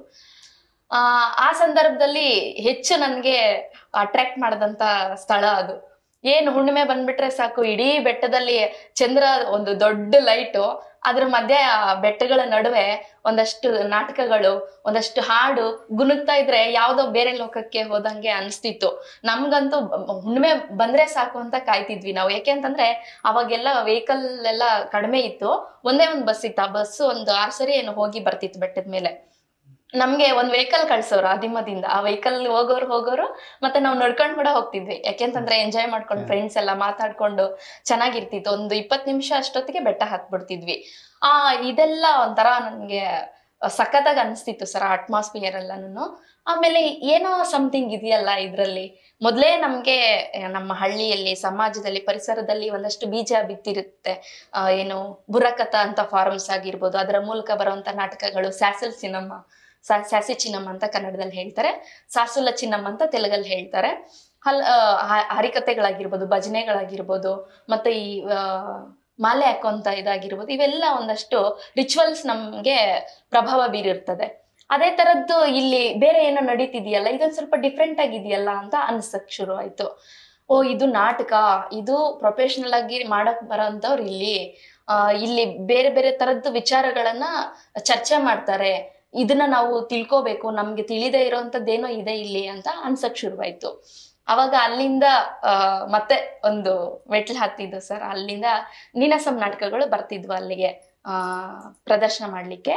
[SPEAKER 3] ಆ ಆ ಸಂದರ್ಭದಲ್ಲಿ ಹೆಚ್ಚು ನನಗೆ ಅಟ್ರಾಕ್ಟ್ ಮಾಡಿದಂತ ಸ್ಥಳ ಅದು ಏನು ಹುಣ್ಣಿಮೆ ಬಂದ್ಬಿಟ್ರೆ ಸಾಕು ಇಡೀ ಬೆಟ್ಟದಲ್ಲಿ ಚಂದ್ರ ಒಂದು ದೊಡ್ಡ ಲೈಟು ಅದ್ರ ಮಧ್ಯೆ ಆ ಬೆಟ್ಟಗಳ ನಡುವೆ ಒಂದಷ್ಟು ನಾಟಕಗಳು ಒಂದಷ್ಟು ಹಾಡು ಗುನುಗ್ತಾ ಇದ್ರೆ ಯಾವ್ದೋ ಬೇರೆ ಲೋಕಕ್ಕೆ ಹೋದಂಗೆ ಅನಿಸ್ತಿತ್ತು ನಮ್ಗಂತೂ ಬ- ಹುಣ್ಣಿಮೆ ಬಂದ್ರೆ ಸಾಕು ಅಂತ ಕಾಯ್ತಿದ್ವಿ ನಾವು ಯಾಕೆ ಅಂತಂದ್ರೆ ಅವಾಗೆಲ್ಲ ವೆಹಿಕಲ್ ಎಲ್ಲ ಕಡಿಮೆ ಇತ್ತು ಒಂದೇ ಒಂದು ಬಸ್ ಇತ್ತು ಆ ಬಸ್ ಒಂದು ಆರು ಸರಿ ಏನು ಹೋಗಿ ಬರ್ತಿತ್ತು ಬೆಟ್ಟದ ಮೇಲೆ ನಮ್ಗೆ ಒಂದ್ ವೆಹಿಕಲ್ ಕಳ್ಸೋರು ಆದಿಮದಿಂದ ಆ ವೆಹಿಕಲ್ ಹೋಗೋರು ಹೋಗೋರು ಮತ್ತೆ ನಾವು ನಡ್ಕೊಂಡ್ ಕೂಡ ಹೋಗ್ತಿದ್ವಿ ಯಾಕೆಂತಂದ್ರೆ ಎಂಜಾಯ್ ಮಾಡ್ಕೊಂಡು
[SPEAKER 1] ಹ್ಮ್.
[SPEAKER 3] ಫ್ರೆಂಡ್ಸ್ ಎಲ್ಲ ಮಾತಾಡ್ಕೊಂಡು ಚೆನ್ನಾಗಿರ್ತಿತ್ತು ಒಂದು ಇಪ್ಪತ್ ನಿಮಿಷ ಅಷ್ಟೊತ್ತಿಗೆ ಬೆಟ್ಟ ಹತ್ಬಿಡ್ತಿದ್ವಿ ಆ ಇದೆಲ್ಲ ಒಂಥರ ನನ್ಗೆ ಸಖತ್ತಾಗಿ ಅನಿಸ್ತಿತ್ತು ಸರ್ ಅಟ್ಮಾಸ್ಫಿಯರ್ ಎಲ್ಲಾನು ಆಮೇಲೆ ಏನೋ ಸಮಥಿಂಗ್ ಇದೆಯಲ್ಲ ಇದ್ರಲ್ಲಿ ಮೊದಲೇ ನಮ್ಗೆ ಆ, ನಮ್ಮ ಹಳ್ಳಿಯಲ್ಲಿ ಸಮಾಜದಲ್ಲಿ ಪರಿಸರದಲ್ಲಿ ಒಂದಷ್ಟು ಬೀಜ ಬಿತ್ತಿರುತ್ತೆ ಆ, ಏನು ಬುರಕಥ ಅಂತ ಫಾರ್ಮ್ಸ್ ಆಗಿರ್ಬೋದು ಅದರ ಮೂಲಕ ಬರುವಂತ ನಾಟಕಗಳು ಸ್ಯಾಸಲ್ ಸಿನಮ್ಮ ಸಾ- ಸ್ಯಾಸಿ ಚಿನ್ನಮ್ಮ ಅಂತ ಕನ್ನಡದಲ್ಲಿ ಹೇಳ್ತಾರೆ ಸಾಸುಲ ಚಿನ್ನಮ್ಮ ಅಂತ ತೆಲುಗಲ್ಲಿ ಹೇಳ್ತಾರೆ ಹಲ್ ಆ, ಹ- ಹರಿಕಥೆಗಳಾಗಿರ್ಬೋದು ಭಜನೆಗಳಾಗಿರ್ಬೋದು ಮತ್ತೆ ಈ ಆ, ಮಾಲೆ ಹಾಕೋಂತ ಇದಾಗಿರ್ಬೋದು ಇವೆಲ್ಲ ಒಂದಷ್ಟು ರಿಚುವಲ್ಸ್ ನಮ್ಗೆ ಪ್ರಭಾವ ಬೀರಿರ್ತದೆ ಅದೇ ತರದ್ದು ಇಲ್ಲಿ ಬೇರೆ ಏನೋ ನಡೀತಿದೆಯಲ್ಲ ಇದೊಂದು ಸ್ವಲ್ಪ ಡಿಫ್ರೆಂಟ್ ಆಗಿದೆಯಲ್ಲ ಅಂತ ಅನ್ಸಕ್ ಶುರು ಆಯ್ತು ಓ ಇದು ನಾಟಕ ಇದು ಪ್ರೊಫೆಷನಲ್ ಆಗಿ ಮಾಡಕ್ ಬರೋಂಥವ್ರು ಇಲ್ಲಿ ಆ, ಇಲ್ಲಿ ಬೇರೆ ಬೇರೆ ತರದ್ದು ವಿಚಾರಗಳನ್ನ ಚರ್ಚೆ ಮಾಡ್ತಾರೆ ಇದನ್ನ ನಾವು ತಿಳ್ಕೋಬೇಕು ನಮ್ಗೆ ತಿಳಿದೇ ಇರೋಂಥದ್ದೇನೋ ಇದೆ ಇಲ್ಲಿ ಅಂತ ಅನ್ಸಕ್ ಶುರುವಾಯ್ತು ಅವಾಗ ಅಲ್ಲಿಂದ ಆ, ಮತ್ತೆ ಒಂದು ಮೆಟ್ಲು ಹತ್ತಿದ್ದು ಸರ್ ಅಲ್ಲಿಂದ ನೀನಾಸಂ ನಾಟಕಗಳು ಬರ್ತಿದ್ವು ಅಲ್ಲಿಗೆ ಆ ಪ್ರದರ್ಶನ ಮಾಡ್ಲಿಕ್ಕೆ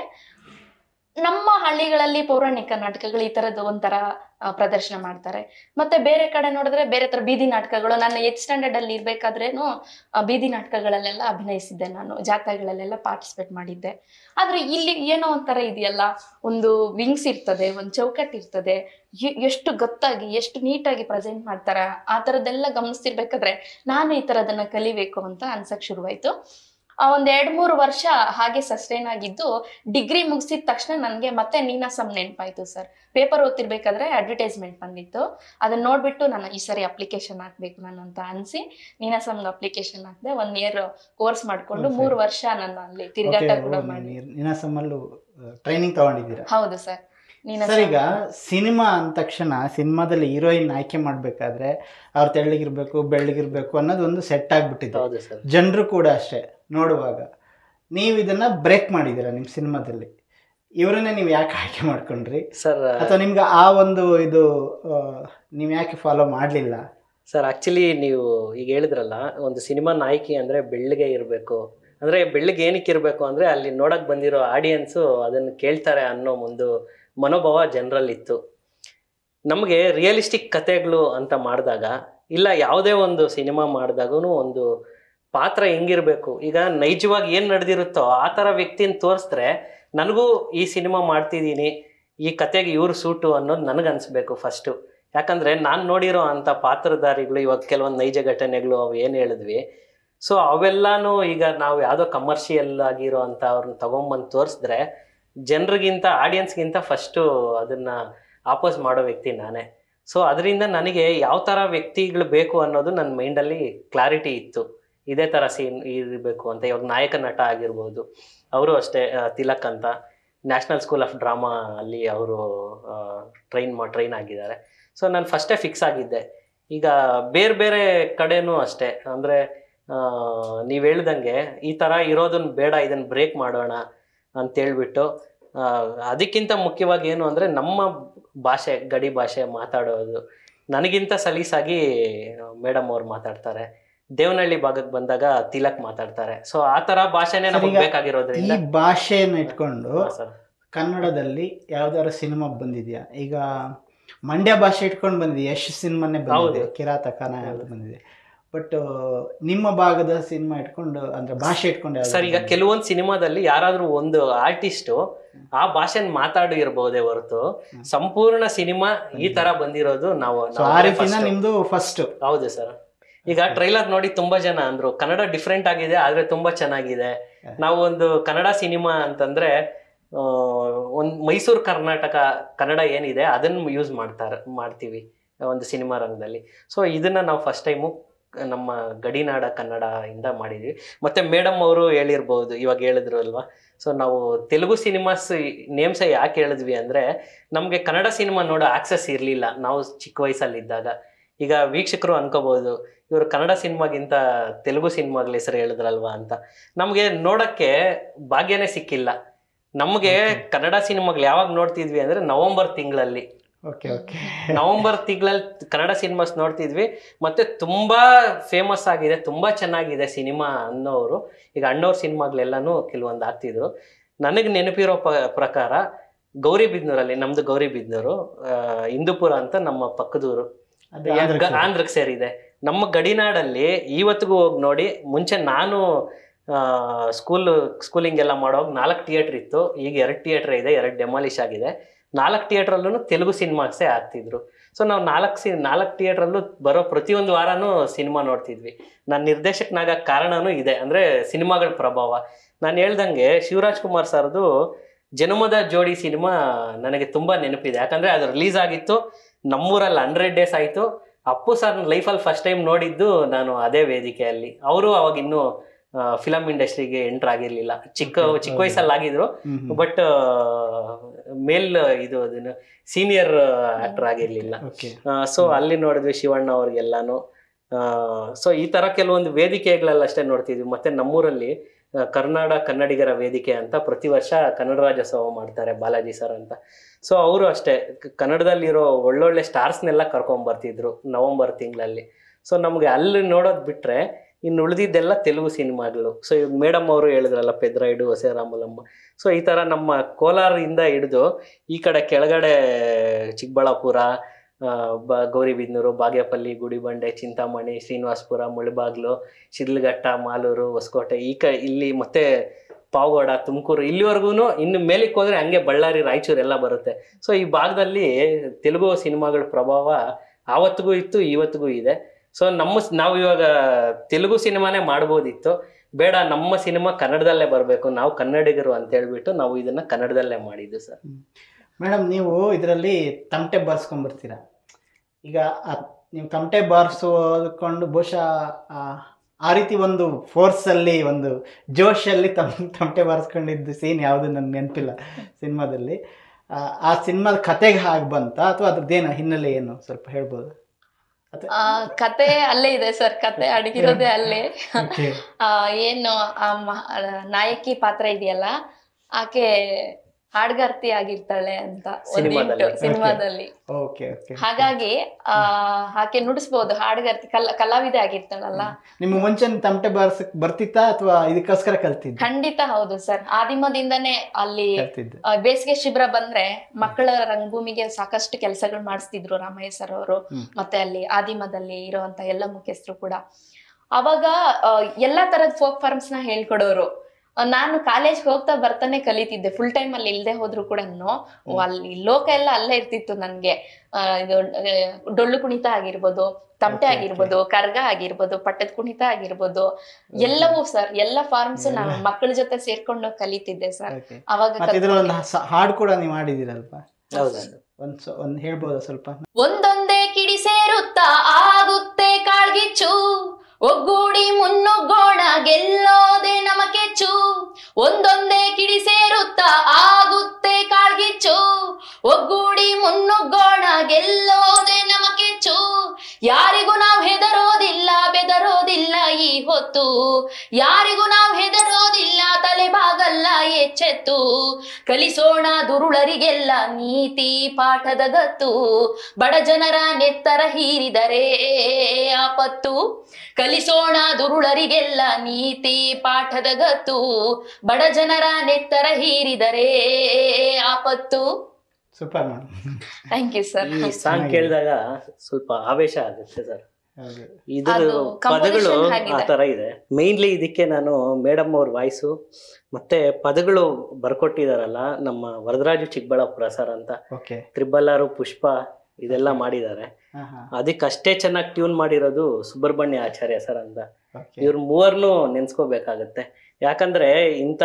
[SPEAKER 3] ನಮ್ಮ ಹಳ್ಳಿಗಳಲ್ಲಿ ಪೌರಾಣಿಕ ನಾಟಕಗಳು ಈ ತರದ್ದು ಒಂಥರ ಆ, ಪ್ರದರ್ಶನ ಮಾಡ್ತಾರೆ ಮತ್ತೆ ಬೇರೆ ಕಡೆ ನೋಡಿದ್ರೆ ಬೇರೆ ತರ ಬೀದಿ ನಾಟಕಗಳು ನಾನು ಏತ್ ಸ್ಟ್ಯಾಂಡರ್ಡ್ ಅಲ್ಲಿ ಇರ್ಬೇಕಾದ್ರೇನು ಆ, ಬೀದಿ ನಾಟಕಗಳಲ್ಲೆಲ್ಲ ಅಭಿನಯಿಸಿದ್ದೆ ನಾನು ಜಾತ್ರೆಗಳಲ್ಲೆಲ್ಲ ಪಾರ್ಟಿಸಿಪೇಟ್ ಮಾಡಿದ್ದೆ ಆದ್ರೆ ಇಲ್ಲಿ ಏನೋ ಒಂಥರ ಇದೆಯಲ್ಲ ಒಂದು ವಿಂಗ್ಸ್ ಇರ್ತದೆ ಒಂದು ಚೌಕಟ್ಟು ಇರ್ತದೆ ಎ- ಎಷ್ಟು ಗೊತ್ತಾಗಿ ಎಷ್ಟು ನೀಟಾಗಿ ಪ್ರೆಸೆಂಟ್ ಮಾಡ್ತಾರ ಆ ಥರದ್ದೆಲ್ಲ ಗಮನಿಸ್ತಿರ್ಬೇಕಾದ್ರೆ ನಾನು ಈ ಥರದನ್ನ ಕಲಿಬೇಕು ಅಂತ ಅನ್ಸಕ್ ಶುರುವಾಯ್ತು ಆ ಒಂದ್ ಎರಡ್ ಮೂರು ವರ್ಷ ಹಾಗೆ ಸಸ್ಟೈನ್ ಆಗಿದ್ದು ಡಿಗ್ರಿ ಮುಗಿಸಿದ ತಕ್ಷಣ ನನಗೆ ಮತ್ತೆ ನೀನಾಸಂ ನೆನಪಾಯ್ತು ಸರ್ ಪೇಪರ್ ಓದ್ತಿರ್ಬೇಕಾದ್ರೆ ಅಡ್ವರ್ಟೈಸ್ಮೆಂಟ್ ಬಂದಿತ್ತು ಅದನ್ನ ನೋಡ್ಬಿಟ್ಟು ನಾನು ಈ ಸರಿ ಅಪ್ಲಿಕೇಶನ್ ಹಾಕ್ಬೇಕು ನಾನು ಅಂತ ಅನ್ಸಿ ನೀನಾಸಂಗೆ ಅಪ್ಲಿಕೇಶನ್ ಹಾಕಿದೆ ಒನ್ ಇಯರ್ ಕೋರ್ಸ್ ಮಾಡ್ಕೊಂಡು
[SPEAKER 1] Okay.
[SPEAKER 3] ಮೂರು ವರ್ಷ ನಾನು ಅಲ್ಲಿ ತಿರುಗಾಟ ಕೂಡ ಮಾಡಿ
[SPEAKER 1] ನಿನಾಸಮಲ್ಲೂ ಟ್ರೈನಿಂಗ್ ತಗೊಂಡಿದ್ದೀರಾ
[SPEAKER 3] ಹೌದು ಸರ್
[SPEAKER 1] ಸರ್ ಈಗ ಸಿನಿಮಾ ಅಂದ ತಕ್ಷಣ ಸಿನಿಮಾದಲ್ಲಿ ಹೀರೋಯಿನ್ ಆಯ್ಕೆ ಮಾಡಬೇಕಾದ್ರೆ ಅವ್ರು ತೆಳ್ಳಗಿರ್ಬೇಕು ಬೆಳ್ಳಗಿರ್ಬೇಕು ಅನ್ನೋದು ಒಂದು ಸೆಟ್ ಆಗ್ಬಿಟ್ಟಿದೆ
[SPEAKER 2] ಹೌದು ಸರ್
[SPEAKER 1] ಜನರು ಕೂಡ ಅಷ್ಟೇ ನೋಡುವಾಗ ನೀವು ಇದನ್ನ ಬ್ರೇಕ್ ಮಾಡಿದ್ದೀರಾ ನಿಮ್ಮ ಸಿನಿಮಾದಲ್ಲಿ ಇವರನ್ನೇ ನೀವು ಯಾಕೆ ಆಯ್ಕೆ ಮಾಡ್ಕೊಂಡ್ರಿ
[SPEAKER 2] ಸರ್
[SPEAKER 1] ಅಥವಾ ನಿಮ್ಗೆ ಆ ಒಂದು ಇದು ನೀವು ಯಾಕೆ ಫಾಲೋ ಮಾಡಲಿಲ್ಲ
[SPEAKER 2] ಸರ್ ಆಕ್ಚುಲಿ ನೀವು ಈಗ ಹೇಳಿದ್ರಲ್ಲ ಒಂದು ಸಿನಿಮಾ ನಾಯಕಿ ಅಂದ್ರೆ ಬೆಳ್ಳಗೆ ಇರಬೇಕು ಅಂದ್ರೆ ಬೆಳ್ಳಗೆ ಏನಕ್ಕೆ ಇರಬೇಕು ಅಂದ್ರೆ ಅಲ್ಲಿ ನೋಡಕ್ ಬಂದಿರೋ ಆಡಿಯನ್ಸು ಅದನ್ನ ಕೇಳ್ತಾರೆ ಅನ್ನೋ ಒಂದು ಮನೋಭಾವ ಜನರಲ್ಲಿ ಇತ್ತು ನಮಗೆ ರಿಯಲಿಸ್ಟಿಕ್ ಕತೆಗಳು ಅಂತ ಮಾಡಿದಾಗ ಇಲ್ಲ ಯಾವುದೇ ಒಂದು ಸಿನಿಮಾ ಮಾಡಿದಾಗೂ ಒಂದು ಪಾತ್ರ ಹೆಂಗಿರ್ಬೇಕು ಈಗ ನೈಜವಾಗಿ ಏನು ನಡೆದಿರುತ್ತೋ ಆ ಥರ ವ್ಯಕ್ತಿನ ತೋರಿಸಿದ್ರೆ ನನಗೂ ಈ ಸಿನಿಮಾ ಮಾಡ್ತಿದ್ದೀನಿ ಈ ಕತೆಗೆ ಇವ್ರು ಸೂಟು ಅನ್ನೋದು ನನಗನ್ಸ್ಬೇಕು ಫಸ್ಟು ಯಾಕಂದ್ರೆ ನಾನು ನೋಡಿರೋ ಅಂಥ ಪಾತ್ರಧಾರಿಗಳು ಇವಾಗ ಕೆಲವೊಂದು ನೈಜ ಘಟನೆಗಳು ಅವು ಏನು ಹೇಳಿದ್ವಿ ಸೊ ಅವೆಲ್ಲಾನು ಈಗ ನಾವು ಯಾವುದೋ ಕಮರ್ಷಿಯಲ್ ಆಗಿರೋ ಅಂಥ ಅವ್ರನ್ನ ತಗೊಂಬಂದು ತೋರಿಸಿದ್ರೆ ಜನರಿಗಿಂತ ಆಡಿಯನ್ಸ್ಗಿಂತ ಫಸ್ಟು ಅದನ್ನ ಆಪೋಸ್ ಮಾಡೋ ವ್ಯಕ್ತಿ ನಾನೇ ಸೊ ಅದರಿಂದ ನನಗೆ ಯಾವ ಥರ ವ್ಯಕ್ತಿಗಳು ಬೇಕು ಅನ್ನೋದು ನನ್ನ ಮೈಂಡಲ್ಲಿ ಕ್ಲಾರಿಟಿ ಇತ್ತು ಇದೇ ಥರ ಸೀನ್ ಇರಬೇಕು ಅಂತ ಇವಾಗ ನಾಯಕ ನಟ ಆಗಿರ್ಬೋದು ಅವರು ಅಷ್ಟೇ ಆ, ತಿಲಕ್ ಅಂತ ನ್ಯಾಷನಲ್ ಸ್ಕೂಲ್ ಆಫ್ ಡ್ರಾಮಾ ಅಲ್ಲಿ ಅವರು ಟ್ರೈನ್ ಮಾ ಟ್ರೈನ್ ಆಗಿದ್ದಾರೆ ಸೊ ನಾನು ಫಸ್ಟೇ ಫಿಕ್ಸ್ ಆಗಿದ್ದೆ ಈಗ ಬೇರೆ ಬೇರೆ ಕಡೆನೂ ಅಷ್ಟೇ ಅಂದರೆ ನೀವು ಹೇಳ್ದಂಗೆ ಈ ಥರ ಇರೋದನ್ನ ಬೇಡ ಇದನ್ನು ಬ್ರೇಕ್ ಮಾಡೋಣ ಅಂತೇಳ್ಬಿಟ್ಟು ಆ, ಅದಕ್ಕಿಂತ ಮುಖ್ಯವಾಗಿ ಏನು ಅಂದರೆ ನಮ್ಮ ಭಾಷೆ ಗಡಿ ಭಾಷೆ ಮಾತಾಡೋದು ನನಗಿಂತ ಸಲೀಸಾಗಿ ಮೇಡಮ್ ಅವ್ರು ಮಾತಾಡ್ತಾರೆ ದೇವನಹಳ್ಳಿ ಭಾಗಕ್ಕೆ ಬಂದಾಗ ತಿಲಕ್ ಮಾತಾಡ್ತಾರೆ ಸೊ ಆ ಥರ ಭಾಷೆನೇ
[SPEAKER 1] ಸರ್,
[SPEAKER 2] ನಮಗೆ
[SPEAKER 1] ಈಗ ಈ
[SPEAKER 2] ಬೇಕಾಗಿರೋದ್ರಿಂದ
[SPEAKER 1] ಭಾಷೆಯನ್ನು ಇಟ್ಕೊಂಡು
[SPEAKER 2] ಹಾ, ಸರ್
[SPEAKER 1] ಕನ್ನಡದಲ್ಲಿ ಯಾವ್ದಾದ್ರು ಸಿನಿಮಾ ಬಂದಿದ್ಯಾ ಈಗ ಮಂಡ್ಯ ಭಾಷೆ ಇಟ್ಕೊಂಡು ಬಂದಿದೆ ಯಶ್ ಸಿನಿಮಾನೇ ಬಂದಿದೆ
[SPEAKER 2] ಹೌದು.
[SPEAKER 1] ಕಿರಾತಕನ ಯಾವ್ದು ಬಂದಿದೆ ಬಟ್ ನಿಮ್ಮ ಭಾಗದ ಸಿನಿಮಾ ಇಟ್ಕೊಂಡು ಅಂದ್ರೆ ಭಾಷೆ ಇಟ್ಕೊಂಡು ಯಾವ್ದಾದ್ರು
[SPEAKER 2] ಸರ್ ಈಗ
[SPEAKER 1] ಬಂದಿದ್ಯಾ?
[SPEAKER 2] ಕೆಲವೊಂದು ಸಿನಿಮಾದಲ್ಲಿ ಯಾರಾದ್ರೂ ಒಂದು ಆರ್ಟಿಸ್ಟು ಆ ಭಾಷೆನ ಮಾತಾಡಿ ಇರ್ಬೋದೇ ಹೊರತು
[SPEAKER 1] ಹ್ಮ್.
[SPEAKER 2] ಸಂಪೂರ್ಣ ಸಿನಿಮಾ ಈ ತರ ಬಂದಿರೋದು ನಾವು
[SPEAKER 1] So,
[SPEAKER 2] ನಾವು
[SPEAKER 1] ಆ
[SPEAKER 2] ಅದೇ
[SPEAKER 1] ರೀತಿನ
[SPEAKER 2] first.
[SPEAKER 1] ನಿಮ್ದು ಫಸ್ಟ್
[SPEAKER 2] ಹೌದು ಸರ್ ಈಗ ಟ್ರೈಲರ್ ನೋಡಿ ತುಂಬಾ ಜನ ಅಂದ್ರು ಕನ್ನಡ ಡಿಫ್ರೆಂಟ್ ಆಗಿದೆ ಆದ್ರೆ ತುಂಬಾ ಚೆನ್ನಾಗಿದೆ
[SPEAKER 1] Yeah.
[SPEAKER 2] ನಾವು ಒಂದು ಕನ್ನಡ ಸಿನಿಮಾ ಅಂತಂದ್ರೆ ಆ, ಒಂದ್ ಮೈಸೂರು ಕರ್ನಾಟಕ ಕನ್ನಡ ಏನಿದೆ ಅದನ್ನ ಯೂಸ್ ಮಾಡ್ತಾರೆ ಮಾಡ್ತೀವಿ ಒಂದು ಸಿನಿಮಾ ರಂಗದಲ್ಲಿ ಸೊ ಇದನ್ನ ನಾವು ಫಸ್ಟ್ ಟೈಮು ನಮ್ಮ ಗಡಿನಾಡ ಕನ್ನಡ ಇಂದ ಮಾಡಿದ್ವಿ ಮತ್ತೆ ಮೇಡಮ್ ಅವರು ಹೇಳಿರ್ಬೋದು ಇವಾಗ ಹೇಳಿದ್ರು ಅಲ್ವಾ ಸೊ ನಾವು ತೆಲುಗು ಸಿನಿಮಾಸ್ ನೇಮ್ಸ ಯಾಕೆ ಹೇಳಿದ್ವಿ ಅಂದ್ರೆ ನಮಗೆ ಕನ್ನಡ ಸಿನಿಮಾ ನೋಡೋ ಆಕ್ಸೆಸ್ ಇರಲಿಲ್ಲ ನಾವು ಚಿಕ್ಕ ವಯಸ್ಸಲ್ಲಿದ್ದಾಗ ಈಗ ವೀಕ್ಷಕರು ಅನ್ಕೋಬಹುದು ಇವರು ಕನ್ನಡ ಸಿನಿಮಾಗಿಂತ ತೆಲುಗು ಸಿನಿಮಾಗಳ ಹೆಸರು ಹೇಳಿದ್ರಲ್ವಾ ಅಂತ ನಮಗೆ ನೋಡಕ್ಕೆ ಭಾಗ್ಯನೇ ಸಿಕ್ಕಿಲ್ಲ ನಮಗೆ
[SPEAKER 1] Okay.
[SPEAKER 2] ಕನ್ನಡ ಸಿನಿಮಾಗಳು ಯಾವಾಗ ನೋಡ್ತಿದ್ವಿ ಅಂದ್ರೆ ನವೆಂಬರ್ ತಿಂಗಳಲ್ಲಿ
[SPEAKER 1] ಓಕೆ ಓಕೆ
[SPEAKER 2] ನವೆಂಬರ್ ತಿಂಗಳಲ್ಲಿ ಕನ್ನಡ ಸಿನಿಮಾಸ್ ನೋಡ್ತಿದ್ವಿ ಮತ್ತೆ ತುಂಬಾ ಫೇಮಸ್ ಆಗಿದೆ ತುಂಬಾ ಚೆನ್ನಾಗಿದೆ ಸಿನಿಮಾ ಅನ್ನೋರು ಈಗ ಅಣ್ಣವ್ರ ಸಿನಿಮಾಗಳೆಲ್ಲಾನು ಕೆಲವೊಂದು ಆಗ್ತಿದ್ರು ನನಗೆ ನೆನಪಿರೋ ಪ ಪ್ರಕಾರ ಗೌರಿಬಿದ್ನೂರಲ್ಲಿ ನಮ್ದು ಗೌರಿಬಿದ್ನೂರು ಆ, ಇಂದುಪುರ ಅಂತ ನಮ್ಮ ಪಕ್ಕದೂರು
[SPEAKER 1] ಅದು ಆಂಧ್ರಕ್ಕೆ ಸೇರಿದೆ.
[SPEAKER 2] ಆಂಧ್ರಕ್ಕೆ ಸೇರಿದೆ ನಮ್ಮ ಗಡಿನಾಡಲ್ಲಿ ಇವತ್ತಿಗೂ ಹೋಗಿ ನೋಡಿ ಮುಂಚೆ ನಾನು ಸ್ಕೂಲ್ ಸ್ಕೂಲಿಂಗ್ ಎಲ್ಲ ಮಾಡೋವಾಗ ನಾಲ್ಕು ಥಿಯೇಟ್ರ್ ಇತ್ತು ಈಗ ಎರಡು ಥಿಯೇಟ್ರ್ ಇದೆ ಎರಡು ಡೆಮಾಲಿಷ್ ಆಗಿದೆ ನಾಲ್ಕು ಥಿಯೇಟ್ರಲ್ಲೂ ತೆಲುಗು ಸಿನಿಮಾಸೇ ಆಗ್ತಿದ್ರು ಸೊ ನಾವು ನಾಲ್ಕು ಸಿ ನಾಲ್ಕು ಥಿಯೇಟ್ರಲ್ಲೂ ಬರೋ ಪ್ರತಿಯೊಂದು ವಾರನೂ ಸಿನಿಮಾ ನೋಡ್ತಿದ್ವಿ ನಾನು ನಿರ್ದೇಶಕನಾಗ ಕಾರಣನೂ ಇದೆ ಅಂದರೆ ಸಿನಿಮಾಗಳ ಪ್ರಭಾವ ನಾನು ಹೇಳ್ದಂಗೆ ಶಿವರಾಜ್ ಕುಮಾರ್ ಸರ್ದು ಜನುಮದ ಜೋಡಿ ಸಿನಿಮಾ ನನಗೆ ತುಂಬ ನೆನಪಿದೆ ಯಾಕಂದರೆ ಅದು ರಿಲೀಸ್ ಆಗಿತ್ತು ನಮ್ಮೂರಲ್ಲಿ ಹಂಡ್ರೆಡ್ ಡೇಸ್ ಆಯಿತು ಅಪ್ಪು ಸರ್ ಲೈಫಲ್ಲಿ ಫಸ್ಟ್ ಟೈಮ್ ನೋಡಿದ್ದು ನಾನು ಅದೇ ವೇದಿಕೆಯಲ್ಲಿ ಅವರು ಅವಾಗ ಇನ್ನೂ ಫಿಲಮ್ ಇಂಡಸ್ಟ್ರಿಗೆ ಎಂಟರ್ ಆಗಿರಲಿಲ್ಲ ಚಿಕ್ಕ
[SPEAKER 1] Okay,
[SPEAKER 2] ಚಿಕ್ಕ
[SPEAKER 1] ಹೌದು.
[SPEAKER 2] ವಯಸ್ಸಲ್ಲಿ ಆಗಿದ್ರು
[SPEAKER 1] ಹ್ಮ್, ಹ್ಮ್.
[SPEAKER 2] ಬಟ್ ಮೇಲ್ ಇದು ಅದನ್ನು ಸೀನಿಯರ್ ಆಕ್ಟರ್ ಆಗಿರಲಿಲ್ಲ
[SPEAKER 1] ಓಕೆ
[SPEAKER 2] ಸೊ ಅಲ್ಲಿ ನೋಡಿದ್ವಿ ಶಿವಣ್ಣ ಅವ್ರಿಗೆಲ್ಲಾನು ಸೊ ಈ ತರ ಕೆಲವೊಂದು ವೇದಿಕೆಗಳೆಲ್ಲ ಅಷ್ಟೇ ನೋಡ್ತಿದ್ವಿ ಮತ್ತೆ ನಮ್ಮೂರಲ್ಲಿ ಆ, ಕರ್ನಾಡ ಕನ್ನಡಿಗರ ವೇದಿಕೆ ಅಂತ ಪ್ರತಿ ವರ್ಷ ಕನ್ನಡ ರಾಜ್ಯೋತ್ಸವ ಮಾಡ್ತಾರೆ ಬಾಲಾಜಿ ಸರ್ ಅಂತ ಸೊ ಅವರು ಅಷ್ಟೇ ಕ- ಕನ್ನಡದಲ್ಲಿರೋ ಒಳ್ಳೊಳ್ಳೆ ಸ್ಟಾರ್ಸ್ನೆಲ್ಲ ಕರ್ಕೊಂಡ್ ಬರ್ತಿದ್ರು ನವೆಂಬರ್ ತಿಂಗಳಲ್ಲಿ ಸೊ ನಮಗೆ ಅಲ್ಲಿ ನೋಡೋದು ಬಿಟ್ರೆ ಇನ್ನು ಉಳಿದಿದ್ದೆಲ್ಲ ತೆಲುಗು ಸಿನಿಮಾಗಳು ಸೊ ಇವಾಗ ಮೇಡಮ್ ಅವರು ಹೇಳಿದ್ರಲ್ಲ ಪೆದ್ರಾಯ್ಡು ಹೊಸೆ ರಾಮಲಮ್ಮ ಸೊ ಈ ಥರ ನಮ್ಮ ಕೋಲಾರದಿಂದ ಹಿಡಿದು ಈ ಕಡೆ ಕೆಳಗಡೆ ಚಿಕ್ಕಬಳ್ಳಾಪುರ ಆ, ಬ ಗೌರಿಬಿದನೂರು ಬಾಗೇಪಲ್ಲಿ ಗುಡಿಬಂಡೆ ಚಿಂತಾಮಣಿ ಶ್ರೀನಿವಾಸಪುರ ಮುಳಬಾಗ್ಲು ಶಿಡ್ಲಘಟ್ಟ ಮಾಲೂರು ಹೊಸಕೋಟೆ ಈ ಕ ಇಲ್ಲಿ ಮತ್ತೆ ಪಾವಗಡ ತುಮಕೂರು ಇಲ್ಲಿವರೆಗೂ ಇನ್ನು ಮೇಲಕ್ಕೆ ಹೋದ್ರೆ ಹಂಗೆ ಬಳ್ಳಾರಿ ರಾಯಚೂರು ಎಲ್ಲ ಬರುತ್ತೆ ಸೊ ಈ ಭಾಗದಲ್ಲಿ ತೆಲುಗು ಸಿನಿಮಾಗಳ ಪ್ರಭಾವ ಆವತ್ತಿಗೂ ಇತ್ತು ಇವತ್ತಿಗೂ ಇದೆ ಸೊ ನಮ್ಮ ಸ್- ನಾವು ಇವಾಗ ತೆಲುಗು ಸಿನಿಮಾನೇ ಮಾಡ್ಬೋದಿತ್ತು ಬೇಡ ನಮ್ಮ ಸಿನಿಮಾ ಕನ್ನಡದಲ್ಲೇ ಬರಬೇಕು ನಾವು ಕನ್ನಡಿಗರು ಅಂತ ಹೇಳ್ಬಿಟ್ಟು ನಾವು ಇದನ್ನ ಕನ್ನಡದಲ್ಲೇ ಮಾಡಿದ್ದು ಸರ್
[SPEAKER 1] ಮೇಡಮ್ ನೀವು ಇದರಲ್ಲಿ ತಮಟೆ ಬಾರಿಸ್ಕೊಂಡ್ಬರ್ತೀರಾ ಈಗ ಆ- ನೀವು ತಮಟೆ ಬಾರಿಸ್ಕೊಂಡು ಬಹುಶಃ ಆ- ಆ ರೀತಿ ಒಂದು ಫೋರ್ಸಲ್ಲಿ ಒಂದು ಜೋಶಲ್ಲಿ ತಮ್ ತಮಟೆ ಬಾರಿಸ್ಕೊಂಡಿದ್ದು ಸೀನ್ ಯಾವುದು ನನಗೆ ನೆನಪಿಲ್ಲ ಸಿನಿಮಾದಲ್ಲಿ ಆ, ಆ ಸಿನಿಮಾದ ಕತೆಗೆ ಹಾಗೆ ಬಂತ ಅಥವಾ ಅದ್ರದ್ದೇನು ಹಿನ್ನೆಲೆ ಏನು ಸ್ವಲ್ಪ ಹೇಳ್ಬೋದು
[SPEAKER 3] ಆ ಕತೆ ಅಲ್ಲೇ ಇದೆ ಸರ್ ಕತೆ ಅಡಗಿರೋದೇ ಅಲ್ಲೇ
[SPEAKER 1] ಓಕೆ
[SPEAKER 3] ಆ ಏನು ಆ ಮ- ಆ ನಾಯಕಿ ಪಾತ್ರ ಇದೆಯಲ್ಲ ಆಕೆ ಹಾಡ್ಗಾರ್ತಿ ಆಗಿರ್ತಾಳೆ ಅಂತ ಒಂದು
[SPEAKER 2] ಸಿನಿಮಾದಲ್ಲಿ.
[SPEAKER 3] ಇಂಟು- ಸಿನಿಮಾದಲ್ಲಿ
[SPEAKER 1] ಓಕೆ ಓಕೆ
[SPEAKER 3] ಹಾಗಾಗಿ ಆ ಆಕೆ ನುಡಿಸ್ಬೋದು ಹಾಡ್ಗಾರ್ತಿ ಕಲ ಕಲಾವಿದೆ ಆಗಿರ್ತಾಳಲ್ಲ
[SPEAKER 1] ನಿಮ್ಮ ಮುಂಚೆ ತಮಟೆ ಬಾರಿಸಕ್ ಬರ್ತಿತ್ತಾ ಅಥವಾ ಇದಕ್ಕೋಸ್ಕರ ಕಲ್ತಿದ್ದ
[SPEAKER 3] ಖಂಡಿತ ಹೌದು ಸರ್ ಆದಿಮದಿಂದನೇ ಅಲ್ಲಿ
[SPEAKER 1] ಕಲ್ತಿದ್ದೆ
[SPEAKER 3] ಆ, ಬೇಸಿಗೆ ಶಿಬಿರ ಬಂದ್ರೆ ಮಕ್ಕಳ ರಂಗಭೂಮಿಗೆ ಸಾಕಷ್ಟು ಕೆಲಸಗಳು ಮಾಡಿಸ್ತಿದ್ರು ರಾಮಯ್ಯ ಸರ್ ಅವರು
[SPEAKER 1] ಹ್ಮ್.
[SPEAKER 3] ಮತ್ತೆ ಅಲ್ಲಿ ಆದಿಮದಲ್ಲಿ ಇರುವಂತ ಎಲ್ಲ ಮುಖ್ಯಸ್ಥರು ಕೂಡ ಅವಾಗ ಆ, ಎಲ್ಲಾ ತರದ ಫೋಕ್ ಫಾರ್ಮ್ಸ್ ನ ಹೇಳ್ಕೊಡೋರು ಆ, ನಾನು ಕಾಲೇಜ್ ಹೋಗ್ತಾ ಬರ್ತಾನೆ ಕಲಿತಿದ್ದೆ ಫುಲ್ ಟೈಮ್ ಅಲ್ಲಿ ಇಲ್ದೆ ಹೋದ್ರು ಕೂಡ ಅಲ್ಲಿ ಲೋಕ ಎಲ್ಲ ಅಲ್ಲೇ ಇರ್ತಿತ್ತು ನನ್ಗೆ ಆ, ಇದು ಆ, ಡೊಳ್ಳು ಕುಣಿತ ಆಗಿರ್ಬೋದು ತಮಟೆ
[SPEAKER 1] Okay,
[SPEAKER 3] ಆಗಿರ್ಬೋದು ಕರ್ಗ ಆಗಿರ್ಬೋದು ಪಟ್ಟದ ಕುಣಿತ ಆಗಿರ್ಬೋದು ಎಲ್ಲವೂ ಸರ್ ಎಲ್ಲ ಫಾರ್ಮ್ಸ್ ನಾನು ಮಕ್ಕಳ ಜೊತೆ ಸೇರ್ಕೊಂಡು ಕಲಿತಿದ್ದೆ ಸರ್
[SPEAKER 1] ಓಕೆ
[SPEAKER 3] ಅವಾಗ
[SPEAKER 1] ಮತ್ತೆ ಇದ್ರಲ್ಲಿ ಒಂದು ಸ- ಹಾಡು ಕೂಡ ನೀವು ಮಾಡಿದಿರಲ್ವಾ
[SPEAKER 2] ಹೌದಾ ಸರ್
[SPEAKER 1] ಒಂದ್ ಸ- ಒಂದ್ ಹೇಳ್ಬೋದಾ ಸ್ವಲ್ಪ
[SPEAKER 3] ಒಂದೊಂದೇ ಕಿಡಿ ಸೇರುತ್ತಾ ಆಗುತ್ತೆ ಕಾಳ್ಗಿಚ್ಚು ಒಗ್ಗೂಡಿ ಮುನ್ನುಗ್ಗೋಣ ಗೆಲ್ಲೋದೆ ನಮಕೆಚ್ಚು ಒಂದೊಂದೇ ಕಿಡಿ ಸೇರುತ್ತಾ ಆಗುತ್ತೆ ಕಾಳ್ಗಿಚ್ಚು ಒಗ್ಗೂಡಿ ಮುನ್ನುಗ್ಗೋಣ ಗೆಲ್ಲೋದೆ ನಮಕೆಚ್ಚು ಯಾರಿಗೂ ನಾವು ಹೆದರೋದಿಲ್ಲ ಬೆದರೋದಿಲ್ಲ ಈ ಹೊತ್ತು ಯಾರಿಗೂ ನಾವು ಹೆದರೋದಿಲ್ಲ ತಲೆಬಾಗಲ್ಲ ಎಚ್ಚೆತ್ತು ಕಲಿಸೋಣ ದುರುಳರಿಗೆಲ್ಲ ನೀತಿ ಪಾಠದ ಗತ್ತು ಬಡ ಜನರ ನೆತ್ತರ ಹೀರಿದರೆ ಆಪತ್ತು ಕಲಿಸೋಣ ದುರುಳರಿಗೆಲ್ಲ ನೀತಿ ಪಾಠದ ಗತ್ತು ಬಡ ಜನರ ನೆತ್ತರ ಹೀರಿದರೆ ಆಪತ್ತು
[SPEAKER 1] super madam
[SPEAKER 3] thank you sir
[SPEAKER 2] ಈ ಸಾಂಗ್
[SPEAKER 1] ಚೆನ್ನಾಗಿದೆ.
[SPEAKER 2] ಕೇಳಿದಾಗ ಸ್ವಲ್ಪ ಆವೇಶ ಆಗುತ್ತೆ ಸರ್
[SPEAKER 1] ಹೌದು
[SPEAKER 2] ಇದ್ರ
[SPEAKER 3] ಅದು
[SPEAKER 2] ಪದಗಳು
[SPEAKER 3] composition
[SPEAKER 2] ಆ
[SPEAKER 3] ಆಗಿದೆ.
[SPEAKER 2] ತರ ಇದೆ ಮೇನ್ಲಿ ಇದಕ್ಕೆ ನಾನು ಮೇಡಮ್ ಅವ್ರ ವಾಯ್ಸು ಮತ್ತೆ ಪದಗಳು ಬರ್ಕೊಟ್ಟಿದಾರಲ್ಲ ನಮ್ಮ ವರದರಾಜು ಚಿಕ್ಕಬಳ್ಳಾಪುರ ಸರ್ ಅಂತ
[SPEAKER 1] ಓಕೆ
[SPEAKER 2] ತ್ರಿಬಲ್ಲಾರು ಪುಷ್ಪ ಇದೆಲ್ಲ ಮಾಡಿದ್ದಾರೆ
[SPEAKER 1] ಹಾ ಹಾ
[SPEAKER 2] ಅದಕ್ಕೆ ಅಷ್ಟೇ ಚೆನ್ನಾಗಿ ಟ್ಯೂನ್ ಮಾಡಿರೋದು ಸುಬ್ರಹ್ಮಣ್ಯ ಆಚಾರ್ಯ ಸರ್ ಅಂತ
[SPEAKER 1] ಓಕೆ
[SPEAKER 2] ಇವ್ರ ಮೂವರ್ನು ನೆನ್ಸ್ಕೋಬೇಕಾಗತ್ತೆ ಯಾಕಂದ್ರೆ ಇಂಥ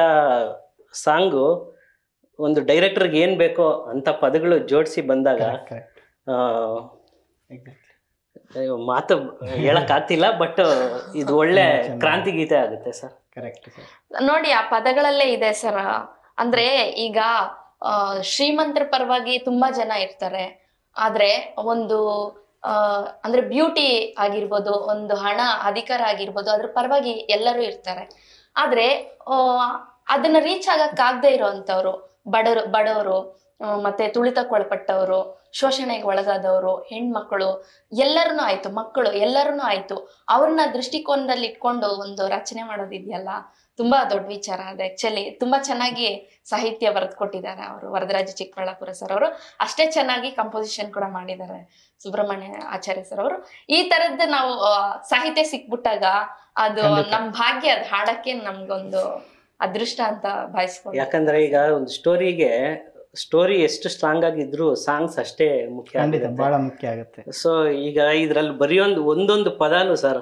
[SPEAKER 2] ಸಾಂಗು ಒಂದು ಡೈರೆಕ್ಟರ್ಗೆ ಏನ್ ಬೇಕೋ ಅಂತ ಪದಗಳು ಜೋಡಿಸಿ ಬಂದಾಗ
[SPEAKER 1] ಕರೆಕ್ಟ್
[SPEAKER 2] ಆ,
[SPEAKER 1] ಎಕ್ಸಾಕ್ಟ್ಲಿ
[SPEAKER 2] ಅಯ್ಯೋ, ಮಾತು ಹೇಳಕ್ ಆಗ್ತಿಲ್ಲ ಬಟ್ ಇದು ಒಳ್ಳೆ
[SPEAKER 1] ತುಂಬಾ ಚೆನ್ನಾಗಿ.
[SPEAKER 2] ಕ್ರಾಂತಿ ಗೀತೆ ಆಗುತ್ತೆ ಸರ್
[SPEAKER 1] ಕರೆಕ್ಟ್ ಸರ್
[SPEAKER 3] ನೋಡಿ ಆ ಪದಗಳಲ್ಲೇ ಇದೆ ಸರ್ ಅಂದ್ರೆ ಈಗ ಆ, ಶ್ರೀಮಂತರ ಪರವಾಗಿ ತುಂಬಾ ಜನ ಇರ್ತಾರೆ ಆದ್ರೆ ಒಂದು ಆ, ಅಂದ್ರೆ ಬ್ಯೂಟಿ ಆಗಿರ್ಬೋದು ಒಂದು ಹಣ ಅಧಿಕಾರ ಆಗಿರ್ಬೋದು ಅದ್ರ ಪರವಾಗಿ ಎಲ್ಲರೂ ಇರ್ತಾರೆ ಆದ್ರೆ ಆ, ಅದನ್ನ ರೀಚ್ ಆಗಕ್ಕಾಗದೇ ಇರೋಂಥವ್ರು ಬಡವರು ಬಡವರು ಆ, ಮತ್ತೆ ತುಳಿತಕ್ಕೊಳಪಟ್ಟವರು ಶೋಷಣೆಗೆ ಒಳಗಾದವರು ಹೆಣ್ಮಕ್ಳು ಎಲ್ಲರನ್ನೂ ಆಯ್ತು ಮಕ್ಕಳು ಎಲ್ಲರನ್ನೂ ಆಯ್ತು ಅವ್ರನ್ನ ದೃಷ್ಟಿಕೋನದಲ್ಲಿ ಇಟ್ಕೊಂಡು ಒಂದು ರಚನೆ ಮಾಡೋದಿದೆಯಲ್ಲ ತುಂಬಾ ದೊಡ್ಡ ವಿಚಾರ ಅದು ಆಕ್ಚುಲಿ ತುಂಬಾ ಚೆನ್ನಾಗಿ ಸಾಹಿತ್ಯ ಬರೆದುಕೊಟ್ಟಿದ್ದಾರೆ ಅವರು ವರದರಾಜ ಚಿಕ್ಕಬಳ್ಳಾಪುರ ಸರ್ ಅವರು ಅಷ್ಟೇ ಚೆನ್ನಾಗಿ ಕಂಪೋಸಿಷನ್ ಕೂಡ ಮಾಡಿದ್ದಾರೆ ಸುಬ್ರಹ್ಮಣ್ಯ ಆಚಾರ್ಯ ಸರ್ ಅವರು ಈ ತರದ್ದು ನಾವು ಆ, ಸಾಹಿತ್ಯ ಸಿಕ್ಬಿಟ್ಟಾಗ ಅದು
[SPEAKER 1] ಖಂಡಿತ.
[SPEAKER 3] ನಮ್ ಭಾಗ್ಯ ಅದು ಹಾಡಕ್ಕೆ ನಮ್ಗೊಂದು ಅದೃಷ್ಟ ಅಂತ ಭಾವಿಸ್ಕೊಂಡು
[SPEAKER 2] ಯಾಕಂದ್ರೆ ಈಗ ಒಂದು ಸ್ಟೋರಿಗೆ ಸ್ಟೋರಿ ಎಷ್ಟು ಸ್ಟ್ರಾಂಗ್ ಆಗಿದ್ರು ಸಾಂಗ್ಸ್ ಅಷ್ಟೇ ಮುಖ್ಯ
[SPEAKER 1] ಖಂಡಿತ
[SPEAKER 2] ಆಗಿರುತ್ತೆ.
[SPEAKER 1] ಬಹಳ ಮುಖ್ಯ ಆಗುತ್ತೆ
[SPEAKER 2] ಸೊ ಈಗ ಇದ್ರಲ್ಲಿ ಬರೆಯೊಂದು ಒಂದೊಂದು ಪದಾನು ಸರ್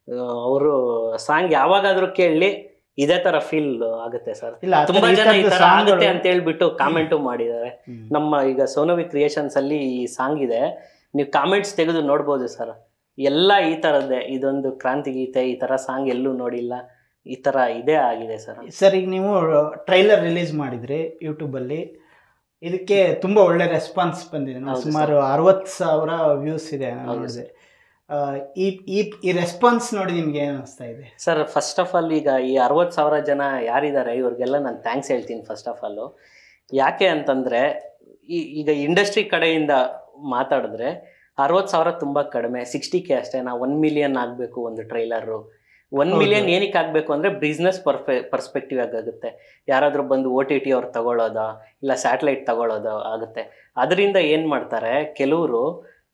[SPEAKER 2] ಅವರು ಸಾಂಗ್ ಯಾವಾಗಾದ್ರೂ ಕೇಳಿ ಇದೇ ತರ ಫೀಲ್ ಆಗುತ್ತೆ ಸರ್
[SPEAKER 1] ಇಲ್ಲ ಆ ಥರ
[SPEAKER 2] ತುಂಬಾ
[SPEAKER 1] ಈ
[SPEAKER 2] ಜನ ಈ
[SPEAKER 1] ಥರದ್ದು
[SPEAKER 2] ತರ ಆಗುತ್ತೆ
[SPEAKER 1] ಸಾಂಗ್ಗಳು-
[SPEAKER 2] ಅಂತ ಹೇಳ್ಬಿಟ್ಟು ಕಾಮೆಂಟು ಮಾಡಿದ್ದಾರೆ
[SPEAKER 1] ಹ್ಮ್.
[SPEAKER 2] ನಮ್ಮ ಈಗ ಸೋನವಿ ಕ್ರಿಯೇಷನ್ಸ್ ಅಲ್ಲಿ ಈ ಸಾಂಗ್ ಇದೆ ನೀವು ಕಾಮೆಂಟ್ಸ್ ತೆಗೆದು ನೋಡ್ಬೋದು ಸರ್ ಎಲ್ಲ ಈ ತರದ್ದೇ ಇದೊಂದು ಕ್ರಾಂತಿ ಗೀತೆ ಈ ತರ ಸಾಂಗ್ ಎಲ್ಲೂ ನೋಡಿಲ್ಲ ಈ ತರ ಇದೇ ಆಗಿದೆ ಸರ್
[SPEAKER 1] ಸರ್ ಈಗ ನೀವು ಟ್ರೈಲರ್ ರಿಲೀಸ್ ಮಾಡಿದ್ರಿ ಯೂಟ್ಯೂಬಲ್ಲಿ ಇದಕ್ಕೆ ತುಂಬಾ ಒಳ್ಳೆ ರೆಸ್ಪಾನ್ಸ್ ಬಂದಿದೆ ನಾನು
[SPEAKER 2] ಹೌದು
[SPEAKER 1] ಸುಮಾರು ಅರವತ್ತು ಸಾವಿರ ವ್ಯೂಸ್ ಇದೆ ನಾನು
[SPEAKER 2] ಹೌದು
[SPEAKER 1] ನೋಡಿದೆ ಆ, ಈ ಈ ಈ ರೆಸ್ಪಾನ್ಸ್ ನೋಡಿ ನಿಮ್ಗೆ ಏನು ಅನಿಸ್ತಾ ಇದೆ
[SPEAKER 2] ಸರ್ ಫಸ್ಟ್ ಆಫ್ ಆಲ್ ಈಗ ಈ ಅರವತ್ತು ಸಾವಿರ ಜನ ಯಾರಿದ್ದಾರೆ ಇವ್ರಿಗೆಲ್ಲ ನಾನು ಥ್ಯಾಂಕ್ಸ್ ಹೇಳ್ತೀನಿ ಫಸ್ಟ್ ಆಫ್ ಆಲು ಯಾಕೆ ಅಂತಂದರೆ ಈ ಈಗ ಇಂಡಸ್ಟ್ರಿ ಕಡೆಯಿಂದ ಮಾತಾಡಿದ್ರೆ ಅರವತ್ತು ಸಾವಿರ ತುಂಬ ಕಡಿಮೆ ಸಿಕ್ಸ್ಟಿ ಕೆ ಅಷ್ಟೇ ನಾ ಒನ್ ಮಿಲಿಯನ್ ಆಗಬೇಕು ಒಂದು ಟ್ರೈಲರು ಒನ್
[SPEAKER 1] ಹೌದು.
[SPEAKER 2] ಮಿಲಿಯನ್ ಏನಕ್ಕೆ ಆಗಬೇಕು ಅಂದರೆ ಬಿಸ್ನೆಸ್ ಪರ್ಫೆ ಪರ್ಸ್ಪೆಕ್ಟಿವ್ ಆಗುತ್ತೆ ಯಾರಾದರೂ ಬಂದು ಓ ಟಿ ಟಿ ಅವ್ರು ತಗೊಳ್ಳೋದ ಇಲ್ಲ ಸ್ಯಾಟಲೈಟ್ ತಗೊಳ್ಳೋದು ಆಗುತ್ತೆ ಅದರಿಂದ ಏನು ಮಾಡ್ತಾರೆ ಕೆಲವರು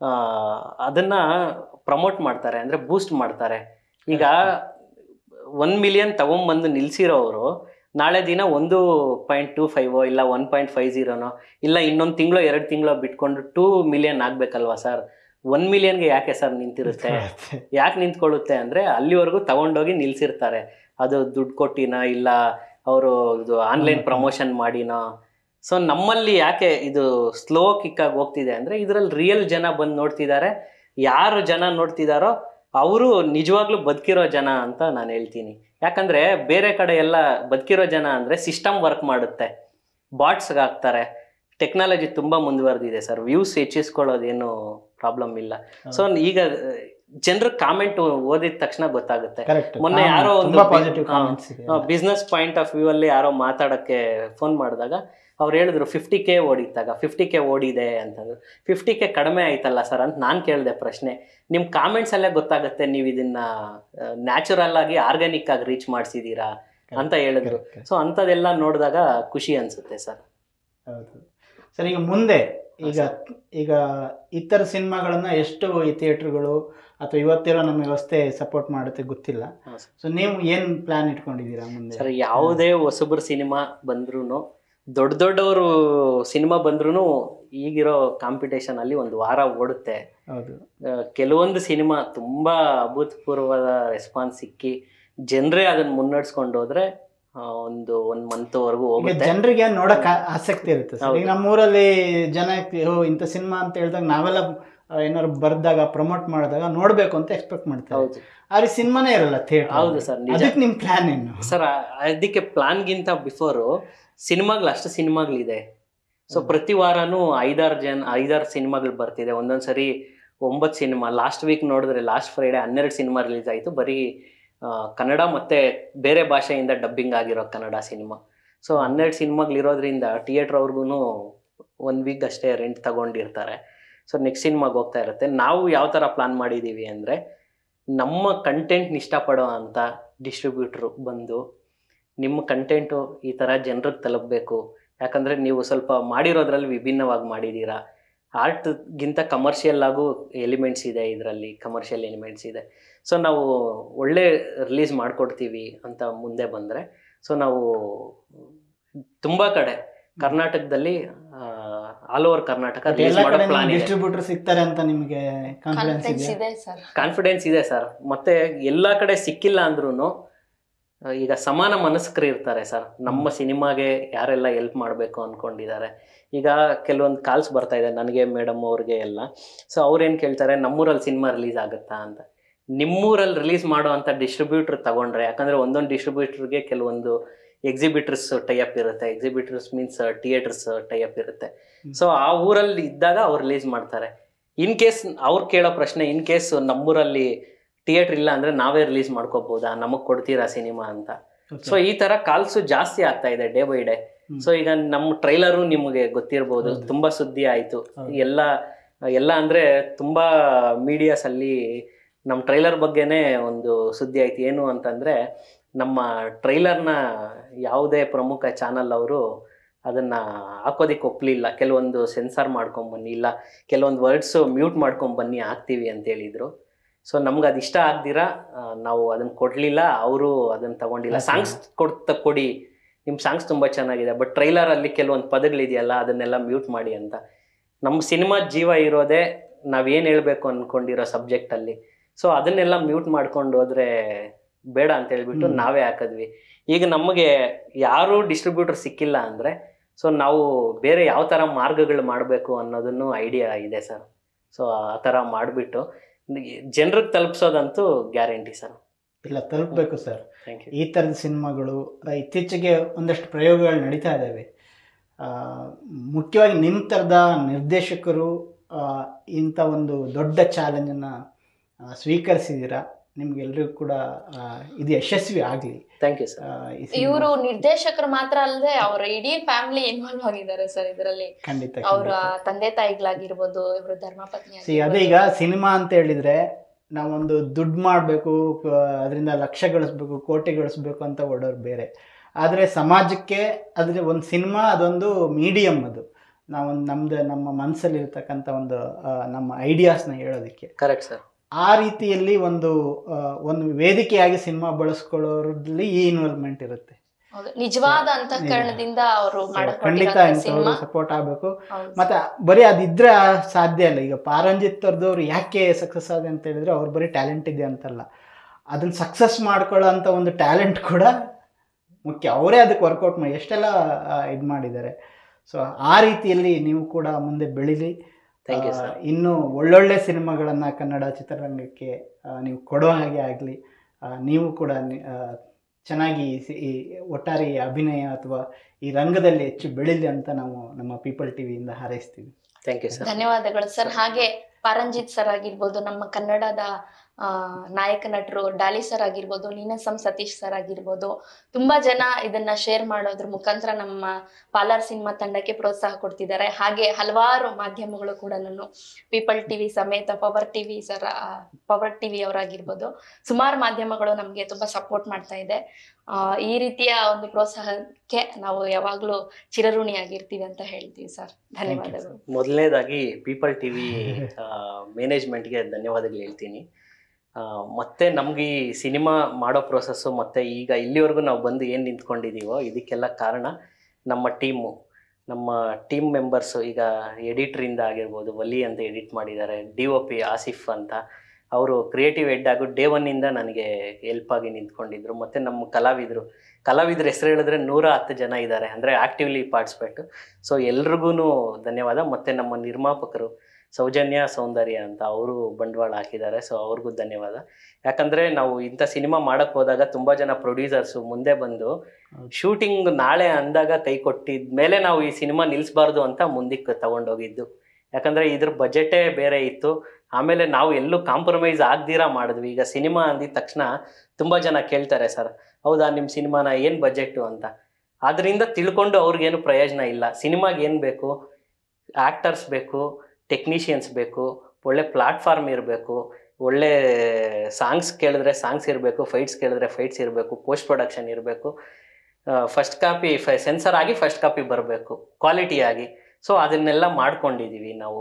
[SPEAKER 2] ಅದನ್ನು ಪ್ರಮೋಟ್ ಮಾಡ್ತಾರೆ ಅಂದರೆ ಬೂಸ್ಟ್ ಮಾಡ್ತಾರೆ ಈಗ ಒನ್ ಮಿಲಿಯನ್ ತಗೊಂಬಂದು ನಿಲ್ಸಿರೋರು ನಾಳೆ ದಿನ ಒಂದು ಪಾಯಿಂಟ್ ಟೂ ಫೈವೋ ಇಲ್ಲ ಒನ್ ಪಾಯಿಂಟ್ ಫೈವ್ ಜೀರೋನೋ ಇಲ್ಲ ಇನ್ನೊಂದು ತಿಂಗಳು ಎರಡು ತಿಂಗಳು ಬಿಟ್ಕೊಂಡು ಟೂ ಮಿಲಿಯನ್ ಆಗಬೇಕಲ್ವಾ ಸರ್ ಒನ್ ಮಿಲಿಯನ್ಗೆ ಯಾಕೆ ಸರ್ ನಿಂತಿರುತ್ತೆ ಯಾಕೆ ನಿಂತ್ಕೊಳ್ಳುತ್ತೆ ಅಂದರೆ ಅಲ್ಲಿವರೆಗೂ ತಗೊಂಡೋಗಿ ನಿಲ್ಸಿರ್ತಾರೆ ಅದು ದುಡ್ಡು ಕೊಟ್ಟಿನ ಇಲ್ಲ ಅವರು ಇದು ಆನ್ಲೈನ್
[SPEAKER 1] ಹ್ಮ್.
[SPEAKER 2] ಪ್ರಮೋಷನ್ ಮಾಡಿನೋ ಸೊ ನಮ್ಮಲ್ಲಿ ಯಾಕೆ ಇದು ಸ್ಲೋ ಕಿಕ್ ಆಗಿ ಹೋಗ್ತಿದೆ ಅಂದ್ರೆ ಇದ್ರಲ್ಲಿ ರಿಯಲ್ ಜನ ಬಂದು ನೋಡ್ತಿದ್ದಾರೆ ಯಾರು ಜನ ನೋಡ್ತಿದಾರೋ ಅವರು ನಿಜವಾಗ್ಲೂ ಬದುಕಿರೋ ಜನ ಅಂತ ನಾನು ಹೇಳ್ತೀನಿ ಯಾಕಂದ್ರೆ ಬೇರೆ ಕಡೆ ಎಲ್ಲ ಬದುಕಿರೋ ಜನ ಅಂದ್ರೆ ಸಿಸ್ಟಮ್ ವರ್ಕ್ ಮಾಡುತ್ತೆ ಬಾಟ್ಸ್ ಹಾಕ್ತಾರೆ ಟೆಕ್ನಾಲಜಿ ತುಂಬಾ ಮುಂದುವರೆದಿದೆ ಸರ್ ವ್ಯೂಸ್ ಹೆಚ್ಚಿಸ್ಕೊಳ್ಳೋದೇನು ಪ್ರಾಬ್ಲಮ್ ಇಲ್ಲ ಸೊ ಈಗ ಜನರ ಕಾಮೆಂಟ್ ಓದಿದ ತಕ್ಷಣ ಗೊತ್ತಾಗುತ್ತೆ
[SPEAKER 1] ಕರೆಕ್ಟ್
[SPEAKER 2] ಮೊನ್ನೆ ಯಾರೋ ಒಂದು
[SPEAKER 1] ತುಂಬಾ
[SPEAKER 2] ಬಿ-
[SPEAKER 1] ಪಾಸಿಟಿವ್
[SPEAKER 2] ಹಾ.
[SPEAKER 1] ಕಾಮೆಂಟ್ಸ್ ಇದೆ
[SPEAKER 2] ಬಿಸ್ನೆಸ್ ಪಾಯಿಂಟ್ ಆಫ್ ವ್ಯೂ ಅಲ್ಲಿ ಯಾರೋ ಮಾತಾಡಕ್ಕೆ ಫೋನ್ ಮಾಡಿದಾಗ ಅವ್ರು ಹೇಳಿದ್ರು ಫಿಫ್ಟಿ ಕೆ ಓಡಿತ್ತಾಗ ಫಿಫ್ಟಿ ಕೆ ಓಡಿದೆ ಅಂತಂದ್ರು ಫಿಫ್ಟಿ ಕೆ ಕಡಿಮೆ ಆಯ್ತಲ್ಲ ಸರ್ ಅಂತ ನಾನು ಕೇಳಿದೆ ಪ್ರಶ್ನೆ ನಿಮ್ಮ ಕಾಮೆಂಟ್ಸ್ ಅಲ್ಲೇ ಗೊತ್ತಾಗುತ್ತೆ ನೀವು ಇದನ್ನ ನ್ಯಾಚುರಲ್ ಆಗಿ ಆರ್ಗ್ಯಾನಿಕ್ ಆಗಿ ರೀಚ್ ಮಾಡಿಸಿದೀರಾ ಅಂತ ಹೇಳಿದ್ರು
[SPEAKER 1] Correct, correct.
[SPEAKER 2] ಸೊ ಅಂಥದ್ದೆಲ್ಲ ನೋಡಿದಾಗ ಖುಷಿ ಅನ್ಸುತ್ತೆ ಸರ್
[SPEAKER 1] ಹೌದು ಸರ್ ಈಗ ಮುಂದೆ ಈಗ ಈಗ ಇತರ ಸಿನಿಮಾಗಳನ್ನ ಎಷ್ಟು ಈ ಥಿಯೇಟರ್ಗಳು ಅಥವಾ ಇವತ್ತಿರೋ ನಮ್ಮ ವ್ಯವಸ್ಥೆ ಸಪೋರ್ಟ್ ಮಾಡುತ್ತೆ ಗೊತ್ತಿಲ್ಲ
[SPEAKER 2] ಹಾ, ಸರ್.
[SPEAKER 1] ಸೊ ನೀವು ಏನ್ ಪ್ಲಾನ್ ಇಟ್ಕೊಂಡಿದ್ದೀರಾ ಮುಂದೆ
[SPEAKER 2] ಸರ್ ಯಾವುದೇ ಹೊಸಬ್ರು ಸಿನಿಮಾ ಬಂದ್ರೂ ದೊಡ್ಡ ದೊಡ್ಡವರು ಸಿನಿಮಾ ಬಂದ್ರೂ ಈಗಿರೋ ಕಾಂಪಿಟೇಷನ್ ಅಲ್ಲಿ ಒಂದು ವಾರ ಓಡುತ್ತೆ
[SPEAKER 1] ಹೌದು
[SPEAKER 2] ಆ, ಕೆಲವೊಂದು ಸಿನಿಮಾ ತುಂಬಾ ಅಭೂತಪೂರ್ವದ ರೆಸ್ಪಾನ್ಸ್ ಸಿಕ್ಕಿ ಜನರೇ ಅದನ್ನ ಮುನ್ನಡೆಸ್ಕೊಂಡು ಹೋದ್ರೆ ಆ, ಒಂದು ಒಂದ್ ಮಂತ್ ವರೆಗೂ
[SPEAKER 1] ಈಗ
[SPEAKER 2] ಹೋಗುತ್ತೆ
[SPEAKER 1] ಜನರಿಗೆ ನೋಡಕ್ ಆ- ಆಸಕ್ತಿ ಇರುತ್ತೆ ಸರ್ ಈಗ
[SPEAKER 2] ಹೌದು.
[SPEAKER 1] ನಮ್ಮೂರಲ್ಲಿ ಜನ ಓ ಇಂಥ ಸಿನಿಮಾ ಅಂತ ಹೇಳಿದಾಗ ನಾವೆಲ್ಲ ಆ, ಏನಾದ್ರು ಬರ್ದಾಗ ಪ್ರಮೋಟ್ ಮಾಡಿದಾಗ ನೋಡ್ಬೇಕು ಅಂತ ಎಕ್ಸ್ಪೆಕ್ಟ್ ಮಾಡ್ತಾರೆ
[SPEAKER 2] ಹೌದು
[SPEAKER 1] ಆದ್ರೆ ಸಿನಿಮಾನೇ ಇರಲ್ಲ ಥಿಯೇಟರ್
[SPEAKER 2] ಹೌದು ಸರ್ ನಿಜ
[SPEAKER 1] ಅದಕ್ಕೆ ನಿಮ್ ಪ್ಲಾನ್ ಏನು
[SPEAKER 2] ಸರ್ ಅದಕ್ಕೆ ಪ್ಲಾನ್ಗಿಂತ ಬಿಫೋರು ಸಿನಿಮಾಗಳು ಅಷ್ಟು ಸಿನಿಮಾಗಳಿದೆ ಸೊ
[SPEAKER 1] ಹ್ಮ್.
[SPEAKER 2] ಪ್ರತಿ ವಾರನೂ ಐದಾರು ಜನ ಐದಾರು ಸಿನಿಮಾಗಳು ಬರ್ತಿದೆ ಒಂದೊಂದ್ಸರಿ ಒಂಬತ್ತು ಸಿನಿಮಾ ಲಾಸ್ಟ್ ವೀಕ್ ನೋಡಿದ್ರೆ ಲಾಸ್ಟ್ ಫ್ರೈಡೆ ಹನ್ನೆರಡು ಸಿನಿಮಾ ರಿಲೀಸ್ ಆಯಿತು ಬರೀ ಆ, ಕನ್ನಡ ಮತ್ತೆ ಬೇರೆ ಭಾಷೆಯಿಂದ ಡಬ್ಬಿಂಗ್ ಆಗಿರೋ ಕನ್ನಡ ಸಿನಿಮಾ ಸೊ ಹನ್ನೆರಡು ಸಿನಿಮಾಗಳಿರೋದ್ರಿಂದ ಥಿಯೇಟ್ರ್ ಅವ್ರಿಗೂ ಒಂದು ವೀಕ್ ಅಷ್ಟೇ ರೆಂಟ್ ತಗೊಂಡಿರ್ತಾರೆ ಸೊ ನೆಕ್ಸ್ಟ್ ಸಿನಿಮಾಗೆ ಹೋಗ್ತಾ ಇರುತ್ತೆ ನಾವು ಯಾವ ಥರ ಪ್ಲಾನ್ ಮಾಡಿದ್ದೀವಿ ಅಂದರೆ ನಮ್ಮ ಕಂಟೆಂಟ್ನ ಇಷ್ಟಪಡೋ ಅಂತ ಡಿಸ್ಟ್ರಿಬ್ಯೂಟ್ರು ಬಂದು ನಿಮ್ಮ ಕಂಟೆಂಟು ಈ ಥರ ಜನರಿಗೆ ತಲುಪಬೇಕು ಯಾಕಂದರೆ ನೀವು ಸ್ವಲ್ಪ ಮಾಡಿರೋದ್ರಲ್ಲಿ ವಿಭಿನ್ನವಾಗಿ ಮಾಡಿದ್ದೀರಾ ಆರ್ಟ್ಗಿಂತ ಕಮರ್ಷಿಯಲ್ ಆಗು ಎಲಿಮೆಂಟ್ಸ್ ಇದೆ ಇದರಲ್ಲಿ ಕಮರ್ಷಿಯಲ್ ಎಲಿಮೆಂಟ್ಸ್ ಇದೆ ಸೊ ನಾವು ಒಳ್ಳೆ ರಿಲೀಸ್ ಮಾಡಿಕೊಡ್ತೀವಿ ಅಂತ ಮುಂದೆ ಬಂದರೆ ಸೊ ನಾವು ತುಂಬ ಕಡೆ ಕರ್ನಾಟಕದಲ್ಲಿ ಆಲ್ ಓವರ್ ಕರ್ನಾಟಕ ರಿಲೀಸ್
[SPEAKER 1] ಎಲ್ಲ
[SPEAKER 2] ಮಾಡೋ
[SPEAKER 1] ಕಡೆ
[SPEAKER 2] ಪ್ಲಾನ್ ಇದೆ
[SPEAKER 1] ಡಿಸ್ಟ್ರಿಬ್ಯೂಟರ್ ಸಿಗ್ತಾರೆ ಅಂತ ನಿಮಗೆ ಕಾನ್ಫಿಡೆನ್ಸ್
[SPEAKER 3] ಕಾನ್ಫಿಡೆನ್ಸ್
[SPEAKER 1] ಇದೆ
[SPEAKER 3] ಇದೆ ಸರ್
[SPEAKER 2] ಕಾನ್ಫಿಡೆನ್ಸ್ ಇದೆ ಸರ್ ಮತ್ತೆ ಎಲ್ಲ ಕಡೆ ಸಿಕ್ಕಿಲ್ಲ ಅಂದ್ರೂ ಈಗ ಸಮಾನ ಮನಸ್ಕರು ಇರ್ತಾರೆ ಸರ್ ನಮ್ಮ ಸಿನಿಮಾಗೆ ಯಾರೆಲ್ಲ ಹೆಲ್ಪ್ ಮಾಡಬೇಕು ಅಂದ್ಕೊಂಡಿದ್ದಾರೆ ಈಗ ಕೆಲವೊಂದು ಕಾಲ್ಸ್ ಬರ್ತಾ ಇದೆ ನನಗೆ ಮೇಡಮ್ ಅವ್ರಿಗೆ ಎಲ್ಲ ಸೊ ಅವ್ರೇನು ಕೇಳ್ತಾರೆ ನಮ್ಮೂರಲ್ಲಿ ಸಿನಿಮಾ ರಿಲೀಸ್ ಆಗುತ್ತಾ ಅಂತ ನಿಮ್ಮೂರಲ್ಲಿ ರಿಲೀಸ್ ಮಾಡೋ ಅಂಥ ಡಿಸ್ಟ್ರಿಬ್ಯೂಟ್ರ್ ತಗೊಂಡ್ರೆ ಯಾಕಂದರೆ ಒಂದೊಂದು ಡಿಸ್ಟ್ರಿಬ್ಯೂಟ್ರಿಗೆ ಕೆಲವೊಂದು ಎಕ್ಸಿಬಿಟರ್ಸ್ ಟೈಅಪ್ ಇರುತ್ತೆ ಎಕ್ಸಿಬಿಟರ್ಸ್ ಮೀನ್ಸ್ ಥಿಯೇಟರ್ಸ್ ಟೈಅಪ್ ಇರುತ್ತೆ ಸೊ ಆ ಊರಲ್ಲಿ ಇದ್ದಾಗ ಅವ್ರು ರಿಲೀಸ್ ಮಾಡ್ತಾರೆ ಇನ್ ಕೇಸ್ ಅವ್ರು ಕೇಳೋ ಪ್ರಶ್ನೆ ಇನ್ ಕೇಸ್ ನಮ್ಮೂರಲ್ಲಿ ಥಿಯೇಟರ್ ಇಲ್ಲ ಅಂದ್ರೆ ನಾವೇ ರಿಲೀಸ್ ಮಾಡ್ಕೋಬಹುದಾ ನಮಗ್ ಕೊಡ್ತೀರಾ ಸಿನಿಮಾ ಅಂತ ಸೊ ಈ ತರ ಕಾಲ್ಸು ಜಾಸ್ತಿ ಆಗ್ತಾ ಇದೆ day by day
[SPEAKER 1] hmm.
[SPEAKER 2] So ಈಗ ನಮ್ಮ ಟ್ರೈಲರು ನಿಮಗೆ ಗೊತ್ತಿರ್ಬೋದು
[SPEAKER 1] ಹೌದು.
[SPEAKER 2] ತುಂಬಾ ಸುದ್ದಿ ಆಯ್ತು
[SPEAKER 1] ಹೌದು.
[SPEAKER 2] ಎಲ್ಲ ಎಲ್ಲ ಅಂದ್ರೆ ತುಂಬಾ ಮೀಡಿಯಾಸ್ ಅಲ್ಲಿ ನಮ್ಮ ಟ್ರೈಲರ್ ಬಗ್ಗೆನೇ ಒಂದು ಸುದ್ದಿ ಆಯ್ತು ಏನು ಅಂತಂದ್ರೆ ನಮ್ಮ ಟ್ರೈಲರ್ನ ಯಾವುದೇ ಪ್ರಮುಖ ಚಾನಲ್ ಅವರು ಅದನ್ನ ಹಾಕೋದಿಕ್ಕೆ ಒಪ್ಪಲಿಲ್ಲ ಕೆಲವೊಂದು ಸೆನ್ಸಾರ್ ಮಾಡ್ಕೊಂಡ್ ಬನ್ನಿ ಇಲ್ಲ ಕೆಲವೊಂದು ವರ್ಡ್ಸ್ ಮ್ಯೂಟ್ ಮಾಡ್ಕೊಂಡ್ ಬನ್ನಿ ಹಾಕ್ತೀವಿ ಅಂತ ಹೇಳಿದ್ರು ಸೊ ನಮ್ಗೆ ಅದು ಇಷ್ಟ ಆಗ್ದಿರಾ ಆ, ನಾವು ಅದನ್ನ ಕೊಡ್ಲಿಲ್ಲ ಅವರು ಅದನ್ನ ತಗೊಂಡಿಲ್ಲ
[SPEAKER 1] Okay.
[SPEAKER 2] ಸಾಂಗ್ಸ್ ಕೊಡ್ತ ಕೊಡಿ ನಿಮ್ಮ ಸಾಂಗ್ಸ್ ತುಂಬಾ ಚೆನ್ನಾಗಿದೆ ಬಟ್ ಟ್ರೈಲರ್ ಅಲ್ಲಿ ಕೆಲವೊಂದು ಪದಗಳಿದೆಯಲ್ಲ ಅದನ್ನೆಲ್ಲ ಮ್ಯೂಟ್ ಮಾಡಿ ಅಂತ ನಮ್ಮ ಸಿನಿಮಾ ಜೀವ ಇರೋದೇ ನಾವೇನು ಹೇಳ್ಬೇಕು ಅನ್ಕೊಂಡಿರೋ ಸಬ್ಜೆಕ್ಟ್ ಅಲ್ಲಿ ಸೊ ಅದನ್ನೆಲ್ಲ ಮ್ಯೂಟ್ ಮಾಡ್ಕೊಂಡು ಹೋದ್ರೆ ಬೇಡ ಅಂತ ಹೇಳ್ಬಿಟ್ಟು
[SPEAKER 1] ಹ್ಮ್.
[SPEAKER 2] ನಾವೇ ಹಾಕಿದ್ವಿ ಈಗ ನಮಗೆ ಯಾರು ಡಿಸ್ಟ್ರಿಬ್ಯೂಟರ್ ಸಿಕ್ಕಿಲ್ಲ ಅಂದ್ರೆ ಸೊ ನಾವು ಬೇರೆ ಯಾವ ಥರ ಮಾರ್ಗಗಳು ಮಾಡಬೇಕು ಅನ್ನೋದನ್ನು ಐಡಿಯಾ ಇದೆ ಸರ್ ಸೊ ಆ ಥರ ಮಾಡಿಬಿಟ್ಟು ಜನರಿಗೆ ತಲುಪಿಸೋದಂತೂ ಗ್ಯಾರಂಟಿ ಸರ್
[SPEAKER 1] ಇಲ್ಲ ತಲುಪಬೇಕು ಸರ್
[SPEAKER 2] ಥ್ಯಾಂಕ್ ಯು
[SPEAKER 1] ಈ ಥರದ ಸಿನಿಮಾಗಳು ಆ, ಇತ್ತೀಚೆಗೆ ಒಂದಷ್ಟು ಪ್ರಯೋಗಗಳು ನಡೀತಾ ಇದ್ದಾವೆ ಆ, ಮುಖ್ಯವಾಗಿ ನಿಮ್ಮ ಥರದ ನಿರ್ದೇಶಕರು ಆ, ಇಂಥ ಒಂದು ದೊಡ್ಡ ಚಾಲೆಂಜನ್ನು ಸ್ವೀಕರಿಸಿದ್ದೀರಾ ನಿಮ್ಗೆಲ್ರಿಗೂ ಕೂಡ ಆ, ಇದು ಯಶಸ್ವಿ ಆಗಲಿ
[SPEAKER 2] ಥ್ಯಾಂಕ್ ಯು ಸರ್
[SPEAKER 3] ಇವರು ನಿರ್ದೇಶಕರು ಮಾತ್ರ ಅಲ್ಲದೆ ಅವರ ಇಡೀ ಫ್ಯಾಮಿಲಿ ಇನ್ವಾಲ್ವ್ ಆಗಿದ್ದಾರೆ ಸರ್ ಇದರಲ್ಲಿ
[SPEAKER 1] ಖಂಡಿತ
[SPEAKER 3] ಅವರ
[SPEAKER 1] ಖಂಡಿತ.
[SPEAKER 3] ತಂದೆ ತಾಯಿಗಳಾಗಿರ್ಬೋದು ಇವರು ಧರ್ಮಪತ್ನಿ
[SPEAKER 1] See, ಅದೇ ಈಗ ಸಿನಿಮಾ ಅಂತ ಹೇಳಿದ್ರೆ ನಾವೊಂದು ದುಡ್ಡು ಮಾಡಬೇಕು ಅದರಿಂದ ಲಕ್ಷ ಗಳಿಸ್ಬೇಕು ಕೋಟಿ ಗಳಿಸ್ಬೇಕು ಅಂತ ಹೊಡೋರು ಬೇರೆ ಆದರೆ ಸಮಾಜಕ್ಕೆ ಅದ್ರ ಒಂದು ಸಿನಿಮಾ ಅದೊಂದು ಮೀಡಿಯಮ್ ಅದು ನಾವೊಂದು ನಮ್ದು ನಮ್ಮ ಮನಸ್ಸಲ್ಲಿ ಇರ್ತಕ್ಕಂಥ ಒಂದು ಆ, ನಮ್ಮ ಐಡಿಯಾಸ್ನ ಹೇಳೋದಕ್ಕೆ
[SPEAKER 2] ಕರೆಕ್ಟ್ ಸರ್
[SPEAKER 1] ಆ ರೀತಿಯಲ್ಲಿ ಒಂದು ಆ, ಒಂದು ವೇದಿಕೆಯಾಗಿ ಸಿನಿಮಾ ಬಳಸ್ಕೊಳ್ಳೋದ್ರಲ್ಲಿ ಈ ಇನ್ವಾಲ್ವ್ಮೆಂಟ್ ಇರುತ್ತೆ
[SPEAKER 3] ಹೌದು ನಿಜವಾದ ಅಂತಃಕರಣದಿಂದ ಅವರು
[SPEAKER 1] ಖಂಡಿತ
[SPEAKER 3] ಮಾಡಕೊಂಡಿರೋ ಸಿನಿಮಾ
[SPEAKER 1] ಇಂಥವ್ರು ಸಪೋರ್ಟ್ ಆಗಬೇಕು
[SPEAKER 3] ಹೌದು
[SPEAKER 1] ಮತ್ತೆ ಬರೀ ಅದಿದ್ರೆ ಸಾಧ್ಯ ಇಲ್ಲ ಈಗ ಪಾರಂಜಿತ್ ಅವ್ರದವ್ರು ಯಾಕೆ ಸಕ್ಸಸ್ ಆದ ಅಂತ ಹೇಳಿದ್ರೆ ಅವ್ರು ಬರೀ ಟ್ಯಾಲೆಂಟ್ ಇದೆ ಅಂತಲ್ಲ ಅದನ್ನ ಸಕ್ಸಸ್ ಮಾಡ್ಕೊಳ್ಳೋ ಅಂತ ಒಂದು ಟ್ಯಾಲೆಂಟ್ ಕೂಡ ಮುಖ್ಯ ಅವರೇ ಅದಕ್ಕೆ ವರ್ಕೌಟ್ ಮಾಡಿ ಎಷ್ಟೆಲ್ಲ ಇದು ಮಾಡಿದ್ದಾರೆ ಸೊ ಆ ರೀತಿಯಲ್ಲಿ ನೀವು ಕೂಡ ಮುಂದೆ ಬೆಳೀಲಿ
[SPEAKER 2] ಥ್ಯಾಂಕ್ ಯು
[SPEAKER 1] ಆ,
[SPEAKER 2] ಸರ್
[SPEAKER 1] ಇನ್ನು ಒಳ್ಳೊಳ್ಳೆ ಸಿನಿಮಾಗಳನ್ನು ಕನ್ನಡ ಚಿತ್ರರಂಗಕ್ಕೆ ಆ, ನೀವು ಕೊಡೋ ಹಾಗೆ ಆಗಲಿ ನೀವು ಕೂಡ ನಿ- ಆ, ಚೆನ್ನಾಗಿ ಈ ಸಿ- ಈ ಒಟ್ಟಾರೆ ಈ ಅಭಿನಯ ಅಥವಾ ಈ ರಂಗದಲ್ಲಿ ಹೆಚ್ಚು ಬೆಳೀಲಿ ಅಂತ ನಾವು ನಮ್ಮ ಪೀಪಲ್ ಟಿವಿಯಿಂದ ಹಾರೈಸ್ತೀವಿ
[SPEAKER 2] ಥ್ಯಾಂಕ್ ಯು ಸರ್
[SPEAKER 3] ಧನ್ಯವಾದಗಳು ಸರ್ ಹಾಗೆ ಪಾರಂಜಿತ್ ಸರ್ ಆಗಿರ್ಬೋದು ನಮ್ಮ ಕನ್ನಡದ ಆ, ನಾಯಕ ನಟರು ಡಾಲಿ ಸರ್ ಆಗಿರ್ಬೋದು ನೀನಸಂ ಸತೀಶ್ ಸರ್ ಆಗಿರ್ಬೋದು ತುಂಬಾ ಜನ ಇದನ್ನ ಶೇರ್ ಮಾಡೋದ್ರ ಮುಖಾಂತರ ನಮ್ಮ ಪಾಲಾರ್ ಸಿನಿಮಾ ತಂಡಕ್ಕೆ ಪ್ರೋತ್ಸಾಹ ಕೊಡ್ತಿದ್ದಾರೆ ಹಾಗೆ ಹಲವಾರು ಮಾಧ್ಯಮಗಳು ಕೂಡ ಪೀಪಲ್ ಟಿವಿ ಸಮೇತ power TV sir power TV ಅವರಾಗಿರ್ಬೋದು ಸುಮಾರು ಮಾಧ್ಯಮಗಳು ನಮಗೆ ತುಂಬಾ ಸಪೋರ್ಟ್ ಮಾಡ್ತಾ ಇದೆ ಆ, ಈ ರೀತಿಯ ಒಂದು ಪ್ರೋತ್ಸಾಹಕ್ಕೆ ನಾವು ಯಾವಾಗ್ಲೂ ಚಿರಋಣಿಯಾಗಿರ್ತೀವಿ ಅಂತ ಹೇಳ್ತೀವಿ ಸರ್ ಧನ್ಯವಾದಗಳು
[SPEAKER 2] ಮೊದಲನೇದಾಗಿ ಪೀಪಲ್ ಟಿ ವಿ ಮ್ಯಾನೇಜ್ಮೆಂಟ್ಗೆ ಧನ್ಯವಾದಗಳು ಹೇಳ್ತೀನಿ ಆ, ಮತ್ತೆ ನಮ್ಗೆ ಈ ಸಿನಿಮಾ ಮಾಡೋ ಪ್ರೊಸೆಸ್ಸು ಮತ್ತು ಈಗ ಇಲ್ಲಿವರೆಗೂ ನಾವು ಬಂದು ಏನು ನಿಂತ್ಕೊಂಡಿದ್ದೀವೋ ಇದಕ್ಕೆಲ್ಲ ಕಾರಣ ನಮ್ಮ ಟೀಮು ನಮ್ಮ ಟೀಮ್ ಮೆಂಬರ್ಸು ಈಗ ಎಡಿಟ್ರಿಂದ ಆಗಿರ್ಬೋದು ವಲಿ ಅಂತ ಎಡಿಟ್ ಮಾಡಿದ್ದಾರೆ ಡಿ ಒ ಪಿ ಆಸಿಫ್ ಅಂತ ಅವರು ಕ್ರಿಯೇಟಿವ್ ಹೆಡ್ ಆಗು ಡೇ ಒನ್ನಿಂದ ನನಗೆ ಹೆಲ್ಪ್ ಆಗಿ ನಿಂತ್ಕೊಂಡಿದ್ರು ಮತ್ತು ನಮ್ಮ ಕಲಾವಿದರು ಕಲಾವಿದ್ರ ಹೆಸರು ಹೇಳಿದ್ರೆ ನೂರ ಹತ್ತು ಜನ ಇದ್ದಾರೆ ಅಂದರೆ ಆ್ಯಕ್ಟಿವ್ಲಿ ಪಾರ್ಟಿಸಿಪೇಟು ಸೊ ಎಲ್ರಿಗೂ ಧನ್ಯವಾದ ಮತ್ತು ನಮ್ಮ ನಿರ್ಮಾಪಕರು ಸೌಜನ್ಯ ಸೌಂದರ್ಯ ಅಂತ ಅವರು ಬಂಡವಾಳ ಹಾಕಿದ್ದಾರೆ ಸೊ ಅವ್ರಿಗೂ ಧನ್ಯವಾದ ಯಾಕಂದರೆ ನಾವು ಇಂಥ ಸಿನಿಮಾ ಮಾಡೋಕ್ಕೆ ಹೋದಾಗ ತುಂಬ ಜನ ಪ್ರೊಡ್ಯೂಸರ್ಸು ಮುಂದೆ ಬಂದು
[SPEAKER 1] ಹೌದು.
[SPEAKER 2] ಶೂಟಿಂಗ್ ನಾಳೆ ಅಂದಾಗ ಕೈ ಕೊಟ್ಟಿದ ಮೇಲೆ ನಾವು ಈ ಸಿನಿಮಾ ನಿಲ್ಲಿಸಬಾರ್ದು ಅಂತ ಮುಂದಕ್ಕೆ ತಗೊಂಡೋಗಿದ್ದು ಯಾಕಂದರೆ ಇದ್ರ ಬಜೆಟೇ ಬೇರೆ ಇತ್ತು ಆಮೇಲೆ ನಾವು ಎಲ್ಲೂ ಕಾಂಪ್ರಮೈಸ್ ಆಗ್ದಿರಾ ಮಾಡಿದ್ವಿ ಈಗ ಸಿನಿಮಾ ಅಂದಿದ ತಕ್ಷಣ ತುಂಬ ಜನ ಕೇಳ್ತಾರೆ ಸರ್ ಹೌದಾ ನಿಮ್ಮ ಸಿನಿಮಾನ ಏನು ಬಜೆಟು ಅಂತ ಅದರಿಂದ ತಿಳ್ಕೊಂಡು ಅವ್ರಿಗೇನು ಪ್ರಯೋಜನ ಇಲ್ಲ ಸಿನಿಮಾಗೆ ಏನು ಬೇಕು ಆ್ಯಕ್ಟರ್ಸ್ ಬೇಕು ಟೆಕ್ನಿಷಿಯನ್ಸ್ ಬೇಕು ಒಳ್ಳೆ ಪ್ಲಾಟ್ಫಾರ್ಮ್ ಇರಬೇಕು ಒಳ್ಳೆ ಸಾಂಗ್ಸ್ ಕೇಳಿದ್ರೆ ಸಾಂಗ್ಸ್ ಇರಬೇಕು ಫೈಟ್ಸ್ ಕೇಳಿದ್ರೆ ಫೈಟ್ಸ್ ಇರಬೇಕು ಪೋಸ್ಟ್ ಪ್ರೊಡಕ್ಷನ್ ಇರಬೇಕು ಫಸ್ಟ್ ಕಾಪಿ ಫ ಸೆನ್ಸರ್ ಆಗಿ ಫಸ್ಟ್ ಕಾಪಿ ಬರಬೇಕು ಕ್ವಾಲಿಟಿಯಾಗಿ ಸೊ ಅದನ್ನೆಲ್ಲ ಮಾಡ್ಕೊಂಡಿದ್ದೀವಿ ನಾವು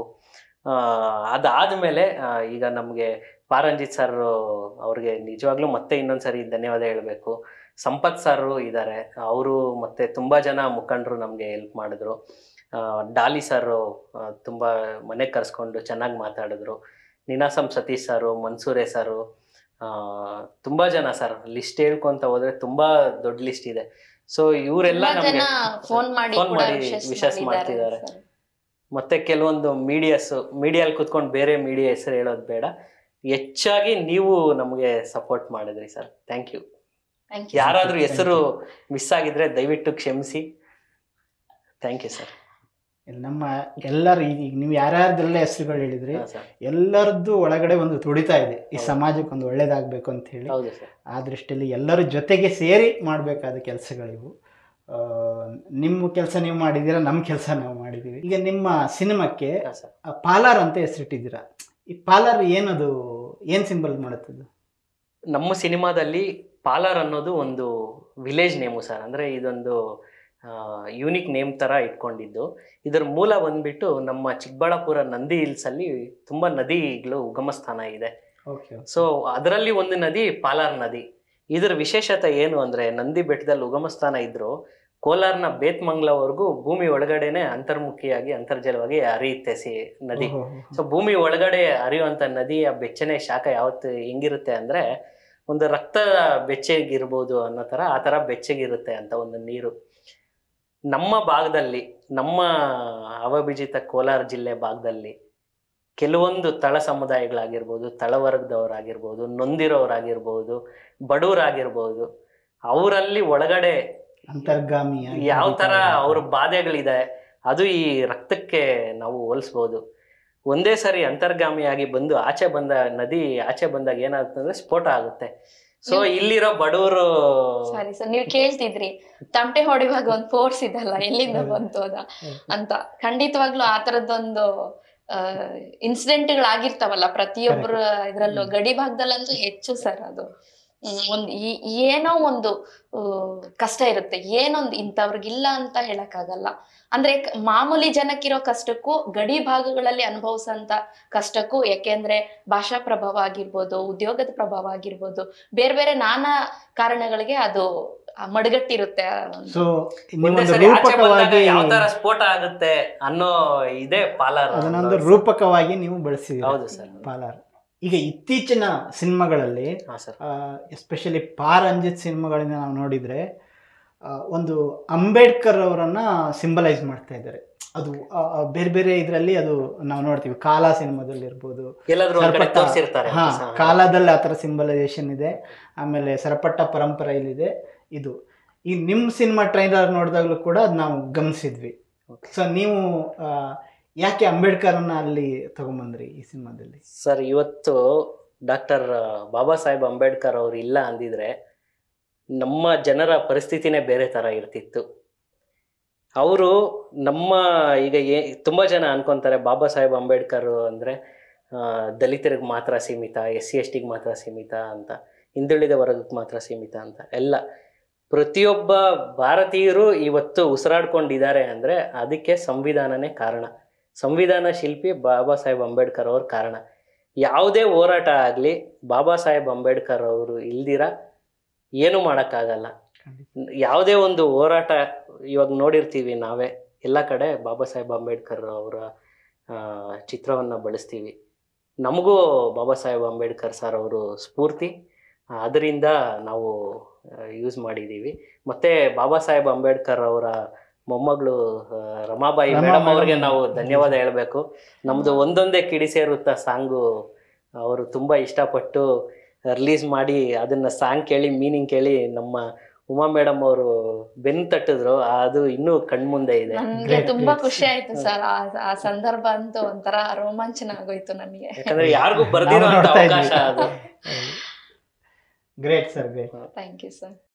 [SPEAKER 2] ಅದಾದಮೇಲೆ ಈಗ ನಮಗೆ ಪಾರಂಜಿತ್ ಸರ್ ಅವ್ರಿಗೆ ನಿಜವಾಗ್ಲೂ ಮತ್ತೆ ಇನ್ನೊಂದು ಸರಿ ಧನ್ಯವಾದ ಹೇಳಬೇಕು ಸಂಪತ್ ಸರ್ ಇದ್ದಾರೆ ಅವರು ಮತ್ತೆ ತುಂಬ ಜನ ಮುಖಂಡರು ನಮಗೆ ಹೆಲ್ಪ್ ಮಾಡಿದ್ರು ಆ, ಡಾಲಿ ಸರ್ ತುಂಬ ಮನೆಗೆ ಕರೆಸ್ಕೊಂಡು ಚೆನ್ನಾಗಿ ಮಾತಾಡಿದ್ರು ನಿನಾಸಂ ಸತೀಶ್ ಸರು ಮನ್ಸೂರೆ ಸರು ತುಂಬ ಜನ ಸರ್ ಲಿಸ್ಟ್ ಹೇಳ್ಕೊಂತ ಹೋದ್ರೆ ತುಂಬ ದೊಡ್ಡ ಲಿಸ್ಟ್ ಇದೆ ಸೊ ಇವರೆಲ್ಲ
[SPEAKER 3] ತುಂಬಾ ಜನ
[SPEAKER 2] ನಮಗೆ
[SPEAKER 3] ಫೋನ್ ಮಾಡಿ
[SPEAKER 2] ಫೋನ್
[SPEAKER 3] ಕೂಡ
[SPEAKER 2] ಮಾಡಿ
[SPEAKER 3] ವಿಶಸ್
[SPEAKER 2] ವಿಶಸ್
[SPEAKER 3] ಮಾಡಿದ್ದಾರೆ
[SPEAKER 2] ಮಾಡ್ತಿದ್ದಾರೆ
[SPEAKER 3] ಸರ್.
[SPEAKER 2] ಮತ್ತೆ ಕೆಲವೊಂದು ಮೀಡಿಯಾಸ್ ಮೀಡಿಯಲ್ಲಿ ಕುತ್ಕೊಂಡು ಬೇರೆ ಮೀಡಿಯಾ ಹೆಸರು ಹೇಳೋದು ಬೇಡ ಹೆಚ್ಚಾಗಿ ನೀವು ನಮಗೆ ಸಪೋರ್ಟ್ ಮಾಡಿದ್ರಿ sir thank you
[SPEAKER 3] Thank you.
[SPEAKER 2] ಯಾರಾದ್ರೂ ಹೆಸರು ಮಿಸ್ ಆಗಿದ್ರೆ ದಯವಿಟ್ಟು ಕ್ಷಮಿಸಿ ಥ್ಯಾಂಕ್ ಯು ಸರ್
[SPEAKER 1] ನಮ್ಮ ಎಲ್ಲರ ಈಗ ನೀವು ಯಾರ್ಯಾರ್ದೆಲ್ಲ ಹೆಸರುಗಳು ಹೇಳಿದ್ರಿ
[SPEAKER 2] ಸರ್
[SPEAKER 1] ಎಲ್ಲರದ್ದು ಒಳಗಡೆ ಒಂದು ತುಡಿತಾ ಇದೆ ಈ
[SPEAKER 2] ಹೌದು.
[SPEAKER 1] ಸಮಾಜಕ್ಕೆ ಒಂದು ಒಳ್ಳೇದಾಗಬೇಕು ಅಂತ ಹೇಳಿ
[SPEAKER 2] ಹೌದು ಸರ್
[SPEAKER 1] ಆ ದೃಷ್ಟಿಯಲ್ಲಿ ಎಲ್ಲರ ಜೊತೆಗೆ ಸೇರಿ ಮಾಡಬೇಕಾದ ಕೆಲಸಗಳಿವು ಆ, ನಿಮ್ಮ ಕೆಲಸ ನೀವು ಮಾಡಿದ್ದೀರಾ ನಮ್ಮ ಕೆಲಸ ನಾವು ಮಾಡಿದ್ದೀವಿ ಈಗ ನಿಮ್ಮ ಸಿನಿಮಾಕ್ಕೆ
[SPEAKER 2] ಹಾಂ ಸರ್
[SPEAKER 1] ಆ, ಪಾಲಾರ್ ಅಂತ ಹೆಸರಿಟ್ಟಿದ್ದೀರಾ ಈ ಪಾಲಾರ್ ಏನದು ಏನು ಸಿಂಬಲ್ ಮಾಡುತ್ತದು
[SPEAKER 2] ನಮ್ಮ ಸಿನಿಮಾದಲ್ಲಿ ಪಾಲಾರ್ ಅನ್ನೋದು ಒಂದು ವಿಲೇಜ್ ನೇಮು ಸರ್ ಅಂದರೆ ಇದೊಂದು ಯೂನಿಕ್ ನೇಮ್ ಥರ ಇಟ್ಕೊಂಡಿದ್ದು ಇದರ ಮೂಲ ಬಂದ್ಬಿಟ್ಟು ನಮ್ಮ ಚಿಕ್ಕಬಳ್ಳಾಪುರ ನಂದಿ ಹಿಲ್ಸಲ್ಲಿ ತುಂಬ ನದಿಗಳು ಉಗಮ ಸ್ಥಾನ ಇದೆ
[SPEAKER 1] ಓಕೆ
[SPEAKER 2] ಸೊ ಅದರಲ್ಲಿ ಒಂದು ನದಿ ಪಾಲಾರ್ ನದಿ ಇದರ ವಿಶೇಷತೆ ಏನು ಅಂದರೆ ನಂದಿ ಬೆಟ್ಟದಲ್ಲಿ ಉಗಮ ಸ್ಥಾನ ಇದ್ದರೂ ಕೋಲಾರ್ನ ಬೇತ್ಮಂಗ್ಲವರೆಗೂ ಭೂಮಿ ಒಳಗಡೆನೆ ಅಂತರ್ಮುಖಿಯಾಗಿ ಅಂತರ್ಜಲವಾಗಿ ಹರಿಯುತ್ತೆ ಸಿ ನದಿ ಸೊ ಭೂಮಿ ಒಳಗಡೆ ಹರಿಯುವಂಥ ನದಿಯ ಬೆಚ್ಚನೆ ಶಾಖ ಯಾವತ್ತು ಹೆಂಗಿರುತ್ತೆ ಅಂದರೆ ಒಂದು ರಕ್ತ ಬೆಚ್ಚಗಿರ್ಬೋದು ಅನ್ನೋ ಥರ ಆ ಥರ ಬೆಚ್ಚಗಿರುತ್ತೆ ಅಂತ ಒಂದು ನೀರು ನಮ್ಮ ಭಾಗದಲ್ಲಿ ನಮ್ಮ ಅವಭಿಜಿತ ಕೋಲಾರ ಜಿಲ್ಲೆ ಭಾಗದಲ್ಲಿ ಕೆಲವೊಂದು ತಳ ಸಮುದಾಯಗಳಾಗಿರ್ಬೋದು ತಳವರ್ಗದವರಾಗಿರ್ಬೋದು ನೊಂದಿರೋರಾಗಿರ್ಬೋದು ಬಡವರಾಗಿರ್ಬೋದು ಅವರಲ್ಲಿ ಒಳಗಡೆ
[SPEAKER 1] ಅಂತರ್ಗಾಮಿ
[SPEAKER 2] ಯಾವ ಥರ ಅವ್ರ ಬಾಧೆಗಳಿದೆ ಅದು ಈ ರಕ್ತಕ್ಕೆ ನಾವು ಹೋಲಿಸ್ಬೋದು ಒಂದೇ ಸರಿ ಅಂತರ್ಗಾಮಿಯಾಗಿ ಬಂದು ಆಚೆ ಬಂದ ನದಿ ಆಚೆ ಬಂದಾಗ ಏನಾಗುತ್ತೆ ಅಂದ್ರೆ ಸ್ಫೋಟ ಆಗುತ್ತೆ ಸೊ
[SPEAKER 3] ನೀವು-
[SPEAKER 2] ಇಲ್ಲಿರೋ ಬಡವರು
[SPEAKER 3] ಸಾರಿ ಸರ್ ನೀವು ಕೇಳ್ತಿದ್ರಿ ತಮಟೆ ಹೊಡೆಯುವಾಗ ಒಂದು ಫೋರ್ಸ್ ಇದಲ್ಲ ಎಲ್ಲಿಂದ
[SPEAKER 1] ಹೌದು.
[SPEAKER 3] ಬಂತು ಅದ ಅಂತ ಖಂಡಿತವಾಗ್ಲೂ ಆ ತರದ್ದೊಂದು ಇನ್ಸಿಡೆಂಟ್ಗಳಾಗಿರ್ತಾವಲ್ಲ ಪ್ರತಿಯೊಬ್ಬರ ಇದ್ರಲ್ಲೂ
[SPEAKER 1] ಹ್ಮ್.
[SPEAKER 3] ಗಡಿ ಭಾಗದಲ್ಲಂತೂ ಹೆಚ್ಚು ಸರ್ ಅದು ಹ್ಮ್, ಒಂದ್ ಈ- ಏನೋ ಒಂದು ಆ, ಕಷ್ಟ ಇರುತ್ತೆ ಏನೊಂದು ಇಂಥವ್ರಿಗಿಲ್ಲ ಅಂತ ಹೇಳಕ್ಕಾಗಲ್ಲ ಅಂದ್ರೆ ಕ- ಮಾಮೂಲಿ ಜನಕ್ಕಿರೋ ಕಷ್ಟಕ್ಕೂ ಗಡಿ ಭಾಗಗಳಲ್ಲಿ ಅನುಭವಿಸಂತ ಕಷ್ಟಕ್ಕೂ ಯಾಕೆಂದ್ರೆ ಭಾಷಾ ಪ್ರಭಾವ ಆಗಿರ್ಬೋದು ಉದ್ಯೋಗದ ಪ್ರಭಾವ ಆಗಿರ್ಬೋದು ಬೇರೆ ಬೇರೆ ನಾನಾ ಕಾರಣಗಳಿಗೆ ಅದು ಆ, ಮಡಗಟ್ಟಿರುತ್ತೆ ಆ ಒಂದು-
[SPEAKER 1] ಸೊ
[SPEAKER 2] ಒಂದೇ
[SPEAKER 1] ನೀವೊಂದು
[SPEAKER 2] ಸರಿ ಆಚೆ ಬಂದಾಗ
[SPEAKER 1] ರೂಪಕವಾಗಿ
[SPEAKER 2] ಯಾವ ತರ ಸ್ಫೋಟ ಆಗುತ್ತೆ ಅನ್ನೋ ಇದೇ ಪಾಲಾರ್
[SPEAKER 1] ಅದನ್ನೊಂದು ರೂಪಕವಾಗಿ ನೀವು ಬಳಸಿದ್ದೀರಿ
[SPEAKER 2] ಹೌದು ಸರ್
[SPEAKER 1] ಪಾಲಾರ್ ಈಗ ಇತ್ತೀಚಿನ ಸಿನಿಮಾಗಳಲ್ಲಿ
[SPEAKER 2] ಹಾಂ ಸರ್
[SPEAKER 1] ಎಸ್ಪೆಷಲಿ ಪಾ ರಂಜಿತ್ ಸಿನಿಮಾಗಳಿಂದ ನಾವು ನೋಡಿದರೆ ಒಂದು ಅಂಬೇಡ್ಕರ್ ಅವರನ್ನ ಸಿಂಬಲೈಸ್ ಮಾಡ್ತಾ ಇದ್ದಾರೆ ಅದು ಆ, ಆ, ಬೇರೆ ಬೇರೆ ಇದರಲ್ಲಿ ಅದು ನಾವು ನೋಡ್ತೀವಿ ಕಾಲ ಸಿನಿಮಾದಲ್ಲಿ ಇರ್ಬೋದು
[SPEAKER 2] ಎಲ್ಲಾದ್ರೂ ಒಂದ್ ಕಡೆ
[SPEAKER 1] ಸರಪಟ್ಟ-
[SPEAKER 2] ತೋರಿಸಿರ್ತಾರೆ
[SPEAKER 1] ಹಾ ಕಾಲದಲ್ಲಿ ಆ ಥರ ಸಿಂಬಲೈಸೇಷನ್ ಇದೆ ಆಮೇಲೆ ಸರಪಟ್ಟ ಪರಂಪರೆಯಲ್ಲಿದೆ ಇದು ಈ ನಿಮ್ಮ ಸಿನಿಮಾ ಟ್ರೈಲರ್ ನೋಡಿದಾಗಲೂ ಕೂಡ ಅದು ನಾವು ಗಮನಿಸಿದ್ವಿ ಸೊ ನೀವು ಆ, ಯಾಕೆ ಅಂಬೇಡ್ಕರ್ನ ಅಲ್ಲಿ ತಗೊಂಬಂದ್ರಿ ಈ ಸಿನಿಮಾದಲ್ಲಿ
[SPEAKER 2] ಸರ್ ಇವತ್ತು ಡಾಕ್ಟರ್ ಬಾಬಾ ಸಾಹೇಬ್ ಅಂಬೇಡ್ಕರ್ ಅವರು ಇಲ್ಲ ಅಂದಿದ್ರೆ ನಮ್ಮ ಜನರ ಪರಿಸ್ಥಿತಿನೇ ಬೇರೆ ಥರ ಇರ್ತಿತ್ತು ಅವರು ನಮ್ಮ ಈಗ ಏ ತುಂಬ ಜನ ಅನ್ಕೊಂತಾರೆ ಬಾಬಾ ಸಾಹೇಬ್ ಅಂಬೇಡ್ಕರ್ ಅಂದರೆ ದಲಿತರಿಗೆ ಮಾತ್ರ ಸೀಮಿತ ಎಸ್ ಸಿ ಎಸ್ ಟಿಗೆ ಮಾತ್ರ ಸೀಮಿತ ಅಂತ ಹಿಂದುಳಿದ ವರ್ಗಕ್ಕೆ ಮಾತ್ರ ಸೀಮಿತ ಅಂತ ಎಲ್ಲ ಪ್ರತಿಯೊಬ್ಬ ಭಾರತೀಯರು ಇವತ್ತು ಉಸಿರಾಡ್ಕೊಂಡಿದ್ದಾರೆ ಅಂದರೆ ಅದಕ್ಕೆ ಸಂವಿಧಾನನೇ ಕಾರಣ ಸಂವಿಧಾನ ಶಿಲ್ಪಿ ಬಾಬಾ ಸಾಹೇಬ್ ಅಂಬೇಡ್ಕರ್ ಅವ್ರ ಕಾರಣ ಯಾವುದೇ ಹೋರಾಟ ಆಗಲಿ ಬಾಬಾ ಸಾಹೇಬ್ ಅಂಬೇಡ್ಕರ್ ಅವರು ಇಲ್ದಿರ ಏನೂ ಮಾಡೋಕ್ಕಾಗಲ್ಲ ಯಾವುದೇ ಒಂದು ಹೋರಾಟ ಇವಾಗ ನೋಡಿರ್ತೀವಿ ನಾವೇ ಎಲ್ಲ ಕಡೆ ಬಾಬಾ ಸಾಹೇಬ್ ಅಂಬೇಡ್ಕರ್ ಅವರ ಚಿತ್ರವನ್ನು ಬಳಸ್ತೀವಿ ನಮಗೂ ಬಾಬಾ ಸಾಹೇಬ್ ಅಂಬೇಡ್ಕರ್ ಸರ್ ಅವರು ಸ್ಫೂರ್ತಿ ಅದರಿಂದ ನಾವು ಯೂಸ್ ಮಾಡಿದ್ದೀವಿ ಮತ್ತು ಬಾಬಾ ಸಾಹೇಬ್ ಅಂಬೇಡ್ಕರ್ ಅವರ ಮೊಮ್ಮಗಳು ಆ, ರಮಾಬಾಯಿ
[SPEAKER 1] ರಮಾ
[SPEAKER 2] ಮೇಡಮ್
[SPEAKER 1] madam.
[SPEAKER 2] ಅವ್ರಿಗೆ ನಾವು ಧನ್ಯವಾದ ಹೇಳಬೇಕು ನಮ್ಮದು ಒಂದೊಂದೇ ಕಿಡಿ ಸೇರುತ್ತಾ ಸಾಂಗು ಅವರು ತುಂಬ ಇಷ್ಟಪಟ್ಟು ರಿಲೀಸ್ ಮಾಡಿ ಅದನ್ನು ಸಾಂಗ್ ಕೇಳಿ ಮೀನಿಂಗ್ ಕೇಳಿ ನಮ್ಮ ಉಮಾ ಮೇಡಮ್ ಅವರು ಬೆನ್ನು ತಟ್ಟಿದ್ರು ಅದು ಇನ್ನೂ ಕಣ್ಮುಂದೆ ಇದೆ
[SPEAKER 3] ನನ್ಗೆ
[SPEAKER 1] Great,
[SPEAKER 3] ತುಂಬಾ
[SPEAKER 1] great.
[SPEAKER 3] ಖುಷಿ ಆಯ್ತು ಸರ್ ಆ ಸಂದರ್ಭ ಅಂತೂ ಒಂಥರ ರೋಮಾಂಚನ ಆಗೋಯ್ತು ನನಗೆ
[SPEAKER 2] ಯಾಕಂದ್ರೆ ಯಾರಿಗೂ ಬರ್ದಿರೋ
[SPEAKER 1] ನಾವು ನೋಡ್ತಾ
[SPEAKER 2] ಅವಕಾಶ
[SPEAKER 1] ಇದ್ವಿ.
[SPEAKER 2] ಅದು
[SPEAKER 1] great sir great
[SPEAKER 3] thank you sir